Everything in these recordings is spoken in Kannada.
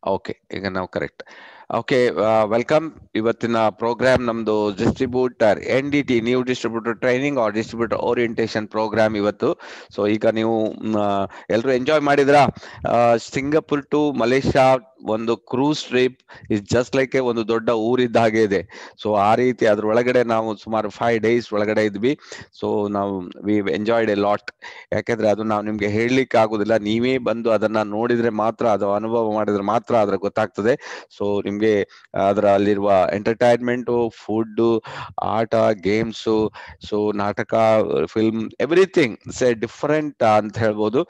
ಓಕೆ ಈಗ ನಾವು ಕರೆಕ್ಟ್ ಓಕೆ ವೆಲ್ಕಮ್ ಇವತ್ತಿನ ಪ್ರೋಗ್ರಾಮ್ ನಮ್ದು ಡಿಸ್ಟ್ರಿಬ್ಯೂಟರ್ ಎನ್ ಡಿ ಟಿ new distributor training or distributor orientation program ಇವತ್ತು ಸೊ ಈಗ ನೀವು ಎಲ್ಲರೂ ಎಂಜಾಯ್ ಮಾಡಿದ್ರಾ ಸಿಂಗಪುರ್ ಟು ಮಲೇಷ್ಯಾ ಒಂದು cruise trip is just like ಒಂದು ದೊಡ್ಡ ಊರಿದ್ದ ಹಾಗೆ ಇದೆ ಸೊ ಆ ರೀತಿ ಅದ್ರ ಒಳಗಡೆ ನಾವು ಸುಮಾರು ಫೈವ್ ಡೇಸ್ ಒಳಗಡೆ ಇದ್ವಿ ಸೊ ನಾವು ವಿ ಎಂಜಾಯ್ಡ್ ಎ ಲಾಟ್ ಯಾಕೆಂದ್ರೆ ಅದು ನಾವು ನಿಮ್ಗೆ ಹೇಳಲಿಕ್ಕೆ ಆಗುದಿಲ್ಲ ನೀವೇ ಬಂದು ಅದನ್ನ ನೋಡಿದ್ರೆ ಮಾತ್ರ ಅದು ಅನುಭವ ಮಾಡಿದ್ರೆ ಮಾತ್ರ ಅದ್ರ ಗೊತ್ತಾಗ್ತದೆ ಸೊ ನಿಮ್ಗೆ ಅದರ ಅಲ್ಲಿರುವ ಎಂಟರ್ಟೈನ್ಮೆಂಟು ಫುಡ್ ಆಟ ಗೇಮ್ಸು ಸೊ ನಾಟಕ ಫಿಲ್ಮ್ ಎವ್ರಿಥಿಂಗ್ ಸೆ ಡಿಫರೆಂಟ್ ಅಂತ ಹೇಳ್ಬೋದು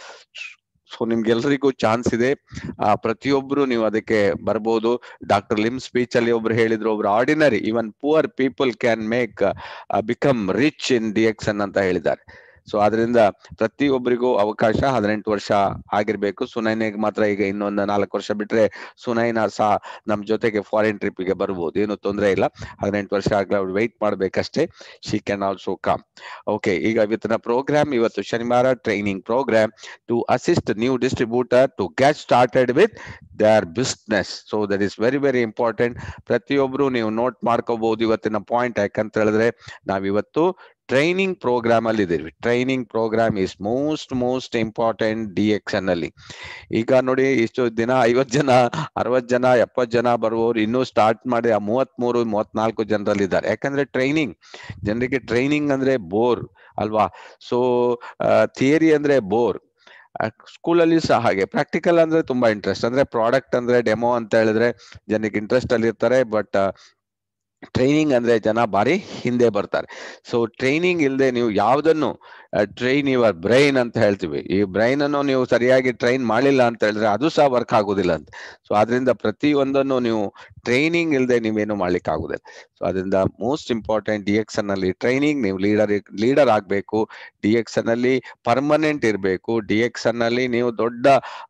ಸೊ ನಿಮ್ಗೆಲ್ರಿಗೂ ಚಾನ್ಸ್ ಇದೆ ಆ ಪ್ರತಿಯೊಬ್ರು ನೀವು ಅದಕ್ಕೆ ಬರ್ಬೋದು ಡಾಕ್ಟರ್ ಲಿಮ್ ಸ್ಪೀಚ್ ಅಲ್ಲಿ ಒಬ್ರು ಹೇಳಿದ್ರು ಒಬ್ರು ordinary even poor people can make become rich in DXN ಅಂತ ಹೇಳಿದ್ದಾರೆ ಸೊ ಅದರಿಂದ ಪ್ರತಿಯೊಬ್ಬರಿಗೂ ಅವಕಾಶ ಹದಿನೆಂಟು ವರ್ಷ ಆಗಿರ್ಬೇಕು ಸುನೈನಿಗೆ ಮಾತ್ರ ಈಗ ಇನ್ನೊಂದು ನಾಲ್ಕು ವರ್ಷ ಬಿಟ್ರೆ ಸುನೈನ ಸಹ ನಮ್ ಜೊತೆಗೆ ಫಾರಿನ್ ಟ್ರಿಪ್ಗೆ ಬರ್ಬೋದು ಏನು ತೊಂದರೆ ಇಲ್ಲ ಹದಿನೆಂಟು ವರ್ಷ ಆಗ್ಲೇ ಅವ್ರು ವೆಯ್ಟ್ ಮಾಡ್ಬೇಕಷ್ಟೇ she can also come okay ಈಗ ಇವತ್ತಿನ ಪ್ರೋಗ್ರಾಮ್ ಇವತ್ತು ಶನಿವಾರ training program to assist new distributor to get started with their business so that is very very important ಪ್ರತಿಯೊಬ್ರು ನೀವು ನೋಟ್ ಮಾಡ್ಕೋಬಹುದು ಇವತ್ತಿನ ಪಾಯಿಂಟ್ ಯಾಕಂತ ಹೇಳಿದ್ರೆ ನಾವಿವತ್ತು ಟ್ರೈನಿಂಗ್ ಪ್ರೋಗ್ರಾಮ್ ಅಲ್ಲಿ ಇದ್ದೀವಿ training program is most most important D X ಅಲ್ಲಿ ಈಗ ನೋಡಿ ಇಷ್ಟು ದಿನ ಐವತ್ ಜನ ಅರವತ್ ಜನ ಎಪ್ಪತ್ ಜನ ಬರುವವರು ಇನ್ನೂ ಸ್ಟಾರ್ಟ್ ಮಾಡಿ ಆ ಮೂವತ್ ಮೂರು ಮೂವತ್ನಾಲ್ಕು ಜನರಲ್ಲಿ ಇದ್ದಾರೆ ಯಾಕಂದ್ರೆ ಟ್ರೈನಿಂಗ್ ಜನರಿಗೆ ಟ್ರೈನಿಂಗ್ ಅಂದ್ರೆ ಬೋರ್ ಅಲ್ವಾ ಸೊ ಥಿಯರಿ ಅಂದ್ರೆ ಬೋರ್ ಸ್ಕೂಲಲ್ಲಿ ಸಹ ಹಾಗೆ ಪ್ರಾಕ್ಟಿಕಲ್ ಅಂದ್ರೆ ತುಂಬಾ ಇಂಟ್ರೆಸ್ಟ್ ಅಂದ್ರೆ ಪ್ರಾಡಕ್ಟ್ ಅಂದ್ರೆ ಡೆಮೋ ಅಂತ ಹೇಳಿದ್ರೆ ಜನಕ್ಕೆ ಇಂಟ್ರೆಸ್ಟ್ ಅಲ್ಲಿ ಇರ್ತಾರೆ ಬಟ್ ಟ್ರೈನಿಂಗ್ ಅಂದ್ರೆ ಜನ ಬಾರಿ ಹಿಂದೆ ಬರ್ತಾರೆ ಸೊ ಟ್ರೈನಿಂಗ್ ಇಲ್ಲದೆ ನೀವು ಯಾವ್ದನ್ನು ಟ್ರೈನ್ ಯುವರ್ ಬ್ರೈನ್ ಅಂತ ಹೇಳ್ತೀವಿ ಈ ಬ್ರೈನ್ ಅನ್ನು ನೀವು ಸರಿಯಾಗಿ ಟ್ರೈನ್ ಮಾಡಿಲ್ಲ ಅಂತ ಹೇಳಿದ್ರೆ ಅದು ಸಹ ವರ್ಕ್ ಆಗುದಿಲ್ಲ ಅಂತ ಸೊ ಅದರಿಂದ ಪ್ರತಿ ಒಂದನ್ನು ನೀವು ಟ್ರೈನಿಂಗ್ ಇಲ್ಲದೆ ನೀವೇನು ಮಾಡ್ಲಿಕ್ಕೆ ಆಗುದಿಲ್ಲ ಸೊ ಅದರಿಂದ ಮೋಸ್ಟ್ ಇಂಪಾರ್ಟೆಂಟ್ ಡಿ ಎಕ್ಸ್ ಅಲ್ಲಿ ಟ್ರೈನಿಂಗ್ ನೀವು ಲೀಡರ್ ಲೀಡರ್ ಆಗ್ಬೇಕು ಡಿ ಎಕ್ಸ್ ಅಲ್ಲಿ ಪರ್ಮನೆಂಟ್ ಇರಬೇಕು ಡಿ ಎಕ್ಸ್ ಅಲ್ಲಿ ನೀವು ದೊಡ್ಡ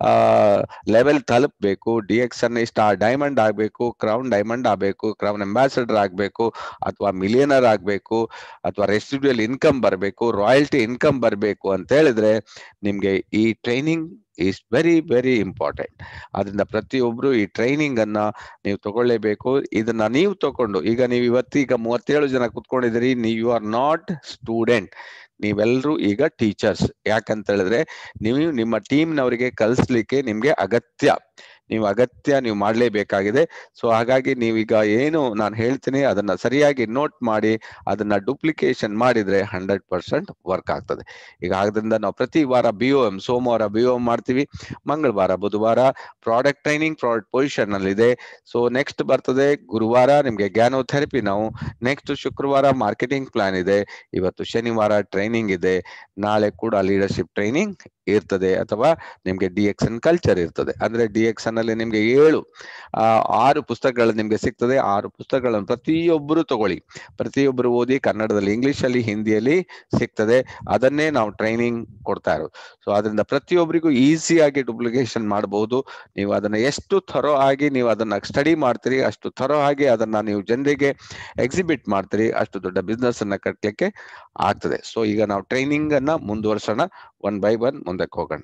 ಲೆವೆಲ್ ತಲುಪಬೇಕು ಡಿ ಎಕ್ಸ್ ಅನ್ನ ಸ್ಟಾರ್ ಡೈಮಂಡ್ ಆಗ್ಬೇಕು ಕ್ರೌನ್ ಡೈಮಂಡ್ ಆಗ್ಬೇಕು ಕ್ರೌನ್ ಅಂಬಾಸಿಡರ್ ಆಗ್ಬೇಕು ಅಥವಾ ಮಿಲಿಯನರ್ ಆಗ್ಬೇಕು ಅಥವಾ ರೆಸಿಡ್ಯೂಯಲ್ ಇನ್ಕಮ್ ಬರಬೇಕು ರಾಯಲ್ಟಿ ಇನ್ಕಮ್ ಬರಬೇಕು ಅಂತ ಹೇಳಿದ್ರೆ ನಿಮ್ಗೆ ಈ training is very very important ಅದರಿಂದ ಪ್ರತಿಯೊಬ್ರು ಈ ಟ್ರೈನಿಂಗ್ ಅನ್ನ ನೀವು ತಗೊಳ್ಳೇಬೇಕು ಇದನ್ನ ನೀವು ತಗೊಂಡು ಈಗ ನೀವು ಇವತ್ತೀಗ ಮೂವತ್ತೇಳು ಜನ ಕುತ್ಕೊಂಡಿದ್ದೀರಿ ನೀವು ಆರ್ ನಾಟ್ ಸ್ಟೂಡೆಂಟ್ ನೀವೆಲ್ಲರೂ ಈಗ ಟೀಚರ್ಸ್ ಯಾಕಂತ ಹೇಳಿದ್ರೆ ನೀವು ನಿಮ್ಮ ಟೀಮ್ನವರಿಗೆ ಕಲಿಸ್ಲಿಕ್ಕೆ ನಿಮ್ಗೆ ಅಗತ್ಯ ನೀವು ಅಗತ್ಯ ನೀವು ಮಾಡಲೇಬೇಕಾಗಿದೆ ಸೊ ಹಾಗಾಗಿ ನೀವೀಗ ಏನು ನಾನು ಹೇಳ್ತೀನಿ ಅದನ್ನ ಸರಿಯಾಗಿ ನೋಟ್ ಮಾಡಿ ಅದನ್ನ ಡೂಪ್ಲಿಕೇಶನ್ ಮಾಡಿದ್ರೆ ಹಂಡ್ರೆಡ್ ಪರ್ಸೆಂಟ್ ವರ್ಕ್ ಆಗ್ತದೆ ಈಗ ಆದ್ರಿಂದ ನಾವು ಪ್ರತಿ ವಾರ ಬಿ ಒ ಎಂ ಸೋಮವಾರ ಬಿ ಒ ಎಂ ಮಾಡ್ತೀವಿ ಮಂಗಳವಾರ ಬುಧವಾರ ಪ್ರಾಡಕ್ಟ್ ಟ್ರೈನಿಂಗ್ ಪ್ರಾಡಕ್ಟ್ ಪೊಸಿಷನ್ ಅಲ್ಲಿ ಇದೆ ಸೊ ನೆಕ್ಸ್ಟ್ ಬರ್ತದೆ ಗುರುವಾರ ನಿಮ್ಗೆ ಗ್ಯಾನೋಥೆರಪಿ ನಾವು ನೆಕ್ಸ್ಟ್ ಶುಕ್ರವಾರ ಮಾರ್ಕೆಟಿಂಗ್ ಪ್ಲಾನ್ ಇದೆ ಇವತ್ತು ಶನಿವಾರ ಟ್ರೈನಿಂಗ್ ಇದೆ ನಾಳೆ ಕೂಡ ಲೀಡರ್ಶಿಪ್ ಟ್ರೈನಿಂಗ್ ಇರ್ತದೆ ಅಥವಾ ನಿಮ್ಗೆ ಡಿ ಎಕ್ಸ್ ಎನ್ ಕಲ್ಚರ್ ಇರ್ತದೆ ಅಂದ್ರೆ ಡಿ ಎಕ್ಸ್ ಎನ್ ಅಲ್ಲಿ ನಿಮ್ಗೆ ಏಳು ಆ ಆರು ಪುಸ್ತಕಗಳು ನಿಮ್ಗೆ ಸಿಗ್ತದೆ ಆರು ಪುಸ್ತಕಗಳನ್ನು ಪ್ರತಿಯೊಬ್ಬರು ತಗೊಳ್ಳಿ ಪ್ರತಿಯೊಬ್ಬರು ಓದಿ ಕನ್ನಡದಲ್ಲಿ ಇಂಗ್ಲಿಷ್ ಅಲ್ಲಿ ಹಿಂದಿಯಲ್ಲಿ ಸಿಗ್ತದೆ ಅದನ್ನೇ ನಾವು ಟ್ರೈನಿಂಗ್ ಕೊಡ್ತಾ ಇರೋದು ಸೊ ಅದರಿಂದ ಪ್ರತಿಯೊಬ್ಬರಿಗೂ ಈಸಿಯಾಗಿ ಡೂಪ್ಲಿಕೇಶನ್ ಮಾಡಬಹುದು ನೀವು ಅದನ್ನ ಎಷ್ಟು ಥರೋ ಆಗಿ ನೀವು ಅದನ್ನ ಸ್ಟಡಿ ಮಾಡ್ತೀರಿ ಅಷ್ಟು ಥರೋ ಆಗಿ ಅದನ್ನ ನೀವು ಜನರಿಗೆ ಎಕ್ಸಿಬಿಟ್ ಮಾಡ್ತೀರಿ ಅಷ್ಟು ದೊಡ್ಡ ಬಿಸ್ನೆಸ್ ಅನ್ನ ಕಟ್ಟಲಿಕ್ಕೆ ಆಗ್ತದೆ ಸೊ ಈಗ ನಾವು ಟ್ರೈನಿಂಗ್ ಅನ್ನ ಮುಂದುವರ್ಸೋಣ ಒನ್ ಬೈ ಒನ್ ಮುಂದಕ್ಕೆ ಹೋಗೋಣ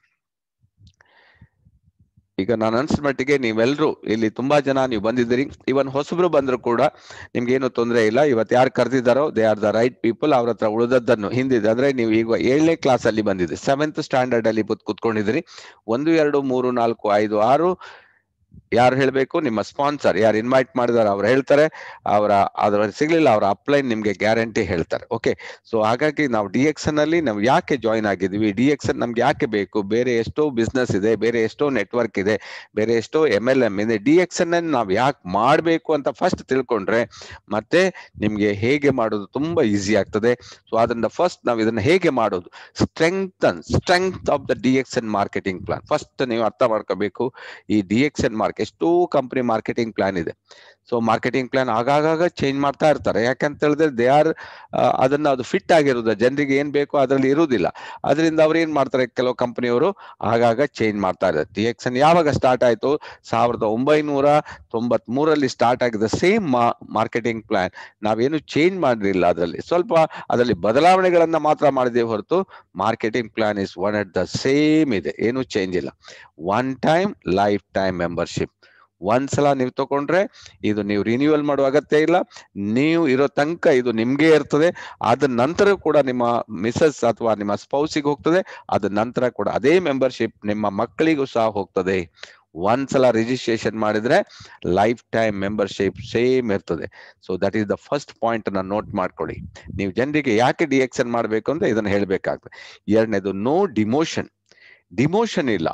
ಈಗ ನಾನು ಅನ್ಸಿದ ಮಟ್ಟಿಗೆ ನೀವೆಲ್ಲರೂ ಇಲ್ಲಿ ತುಂಬಾ ಜನ ನೀವು ಬಂದಿದ್ದೀರಿ ಇವನ್ ಹೊಸಬ್ರು ಬಂದ್ರು ಕೂಡ ನಿಮ್ಗೆ ಏನು ತೊಂದರೆ ಇಲ್ಲ ಇವತ್ತು ಯಾರು ಕರೆದಿದ್ದಾರೋ they are the right people ಅವ್ರ ಹತ್ರ ಉಳಿದದ್ದನ್ನು ಹಿಂದಿದೆ ಅಂದ್ರೆ ನೀವು ಈಗ ಏಳನೇ ಕ್ಲಾಸ್ ಅಲ್ಲಿ ಬಂದಿದೆ ಸೆವೆಂತ್ ಸ್ಟ್ಯಾಂಡರ್ಡ್ ಅಲ್ಲಿ ಕುತ್ಕೊಂಡಿದ್ದೀರಿ ಒಂದು ಎರಡು ಮೂರು ನಾಲ್ಕು ಐದು ಆರು ಯಾರು ಹೇಳ್ಬೇಕು ನಿಮ್ಮ ಸ್ಪಾನ್ಸರ್ ಯಾರು ಇನ್ವೈಟ್ ಮಾಡಿದಾರೆ ಅವ್ರು ಹೇಳ್ತಾರೆ ಅವರ ಅದ್ರ ಸಿಗ್ಲಿಲ್ಲ ಅವರ ಅಪ್ಲೈನ್ ನಿಮ್ಗೆ ಗ್ಯಾರಂಟಿ ಹೇಳ್ತಾರೆ ಓಕೆ ಸೊ ಹಾಗಾಗಿ ನಾವು ಡಿ ಎಕ್ಸ್ ಅಲ್ಲಿ ನಾವು ಯಾಕೆ ಜಾಯಿನ್ ಆಗಿದ್ವಿ ಡಿ ಎಕ್ಸ್ ನಮ್ಗೆ ಯಾಕೆ ಬೇಕು ಬೇರೆ ಎಷ್ಟೋ ಬಿಸ್ನೆಸ್ ಇದೆ ಬೇರೆ ಎಷ್ಟೋ ನೆಟ್ವರ್ಕ್ ಇದೆ ಬೇರೆ ಎಷ್ಟೋ ಎಮ್ ಎಲ್ ಎಂ ಇದೆ ಡಿ ಎಕ್ಸ್ ಅನ್ನ ನಾವು ಯಾಕೆ ಮಾಡಬೇಕು ಅಂತ ಫಸ್ಟ್ ತಿಳ್ಕೊಂಡ್ರೆ ಮತ್ತೆ ನಿಮ್ಗೆ ಹೇಗೆ ಮಾಡೋದು ತುಂಬಾ ಈಸಿ ಆಗ್ತದೆ ಸೊ ಅದರಿಂದ ಫಸ್ಟ್ ನಾವು ಇದನ್ನ ಹೇಗೆ ಮಾಡೋದು strengthen strength of the D X N marketing plan first ನೀವು ಅರ್ಥ ಮಾಡ್ಕೋಬೇಕು ಈ ಡಿ ಎಕ್ಸ್ ಎನ್ ಮಾರ್ಕ್ ಎಷ್ಟೋ ಕಂಪನಿ ಮಾರ್ಕೆಟಿಂಗ್ ಪ್ಲಾನ್ ಇದೆ ಸೊ ಮಾರ್ಕೆಟಿಂಗ್ ಪ್ಲಾನ್ ಆಗಾಗ ಚೇಂಜ್ ಮಾಡ್ತಾ ಇರ್ತಾರೆ ಯಾಕಂತ ಹೇಳಿದ್ರೆ ದೇ ಆರ್ ಅದನ್ನ ಅದು ಫಿಟ್ ಆಗಿರೋದು ಜನರಿಗೆ ಏನ್ ಬೇಕೋ ಅದರಲ್ಲಿ ಇರುವುದಿಲ್ಲ ಅದರಿಂದ ಅವ್ರು ಏನ್ ಮಾಡ್ತಾರೆ ಕೆಲವು ಕಂಪನಿಯವರು ಆಗಾಗ ಚೇಂಜ್ ಮಾಡ್ತಾ ಇದ್ದಾರೆ ಟಿ ಎಕ್ಸ್ ಎನ್ ಯಾವಾಗ ಸ್ಟಾರ್ಟ್ ಆಯ್ತು ಸಾವಿರದ ಒಂಬೈನೂರ ತೊಂಬತ್ ಮೂರಲ್ಲಿ ಸ್ಟಾರ್ಟ್ ಆಗಿದ ಸೇಮ್ ಮಾರ್ಕೆಟಿಂಗ್ ಪ್ಲಾನ್ ನಾವೇನು ಚೇಂಜ್ ಮಾಡಲಿಲ್ಲ ಅದರಲ್ಲಿ ಸ್ವಲ್ಪ ಅದರಲ್ಲಿ ಬದಲಾವಣೆಗಳನ್ನ ಮಾತ್ರ ಮಾಡಿದ್ದೇವೆ ಹೊರತು marketing plan is one at the same ಇದೆ ಏನು ಚೇಂಜ್ ಇಲ್ಲ one time lifetime membership ಒಂದ್ಸಲ ನೀವು ತಗೊಂಡ್ರೆ ಇದು ನೀವು ರಿನ್ಯೂವಲ್ ಮಾಡುವ ಅಗತ್ಯ ಇಲ್ಲ ನೀವು ಇರೋ ತನಕ ಇದು ನಿಮ್ಗೆ ಇರ್ತದೆ ಅದ ನಂತರ ಕೂಡ ನಿಮ್ಮ ಮಿಸಸ್ ಅಥವಾ ನಿಮ್ಮ ಸ್ಪೌಸಿಗೆ ಹೋಗ್ತದೆ ಅದ ನಂತರ ಕೂಡ ಅದೇ ಮೆಂಬರ್ಶಿಪ್ ನಿಮ್ಮ ಮಕ್ಕಳಿಗೂ ಸಹ ಹೋಗ್ತದೆ ಒಂದ್ಸಲ ರಿಜಿಸ್ಟ್ರೇಷನ್ ಮಾಡಿದ್ರೆ ಲೈಫ್ ಟೈಮ್ ಮೆಂಬರ್ಶಿಪ್ ಸೇಮ್ ಇರ್ತದೆ so that is the first point ಅನ್ನ ನೋಟ್ ಮಾಡ್ಕೊಳ್ಳಿ ನೀವು ಜನರಿಗೆ ಯಾಕೆ ಡಿಎಕ್ಸನ್ ಮಾಡಬೇಕು ಅಂತ ಇದನ್ನ ಹೇಳ್ಬೇಕಾಗ್ತದೆ ಎರಡನೇದು ನೋ ಡಿಮೋಷನ್ ಡಿಮೋಷನ್ ಇಲ್ಲ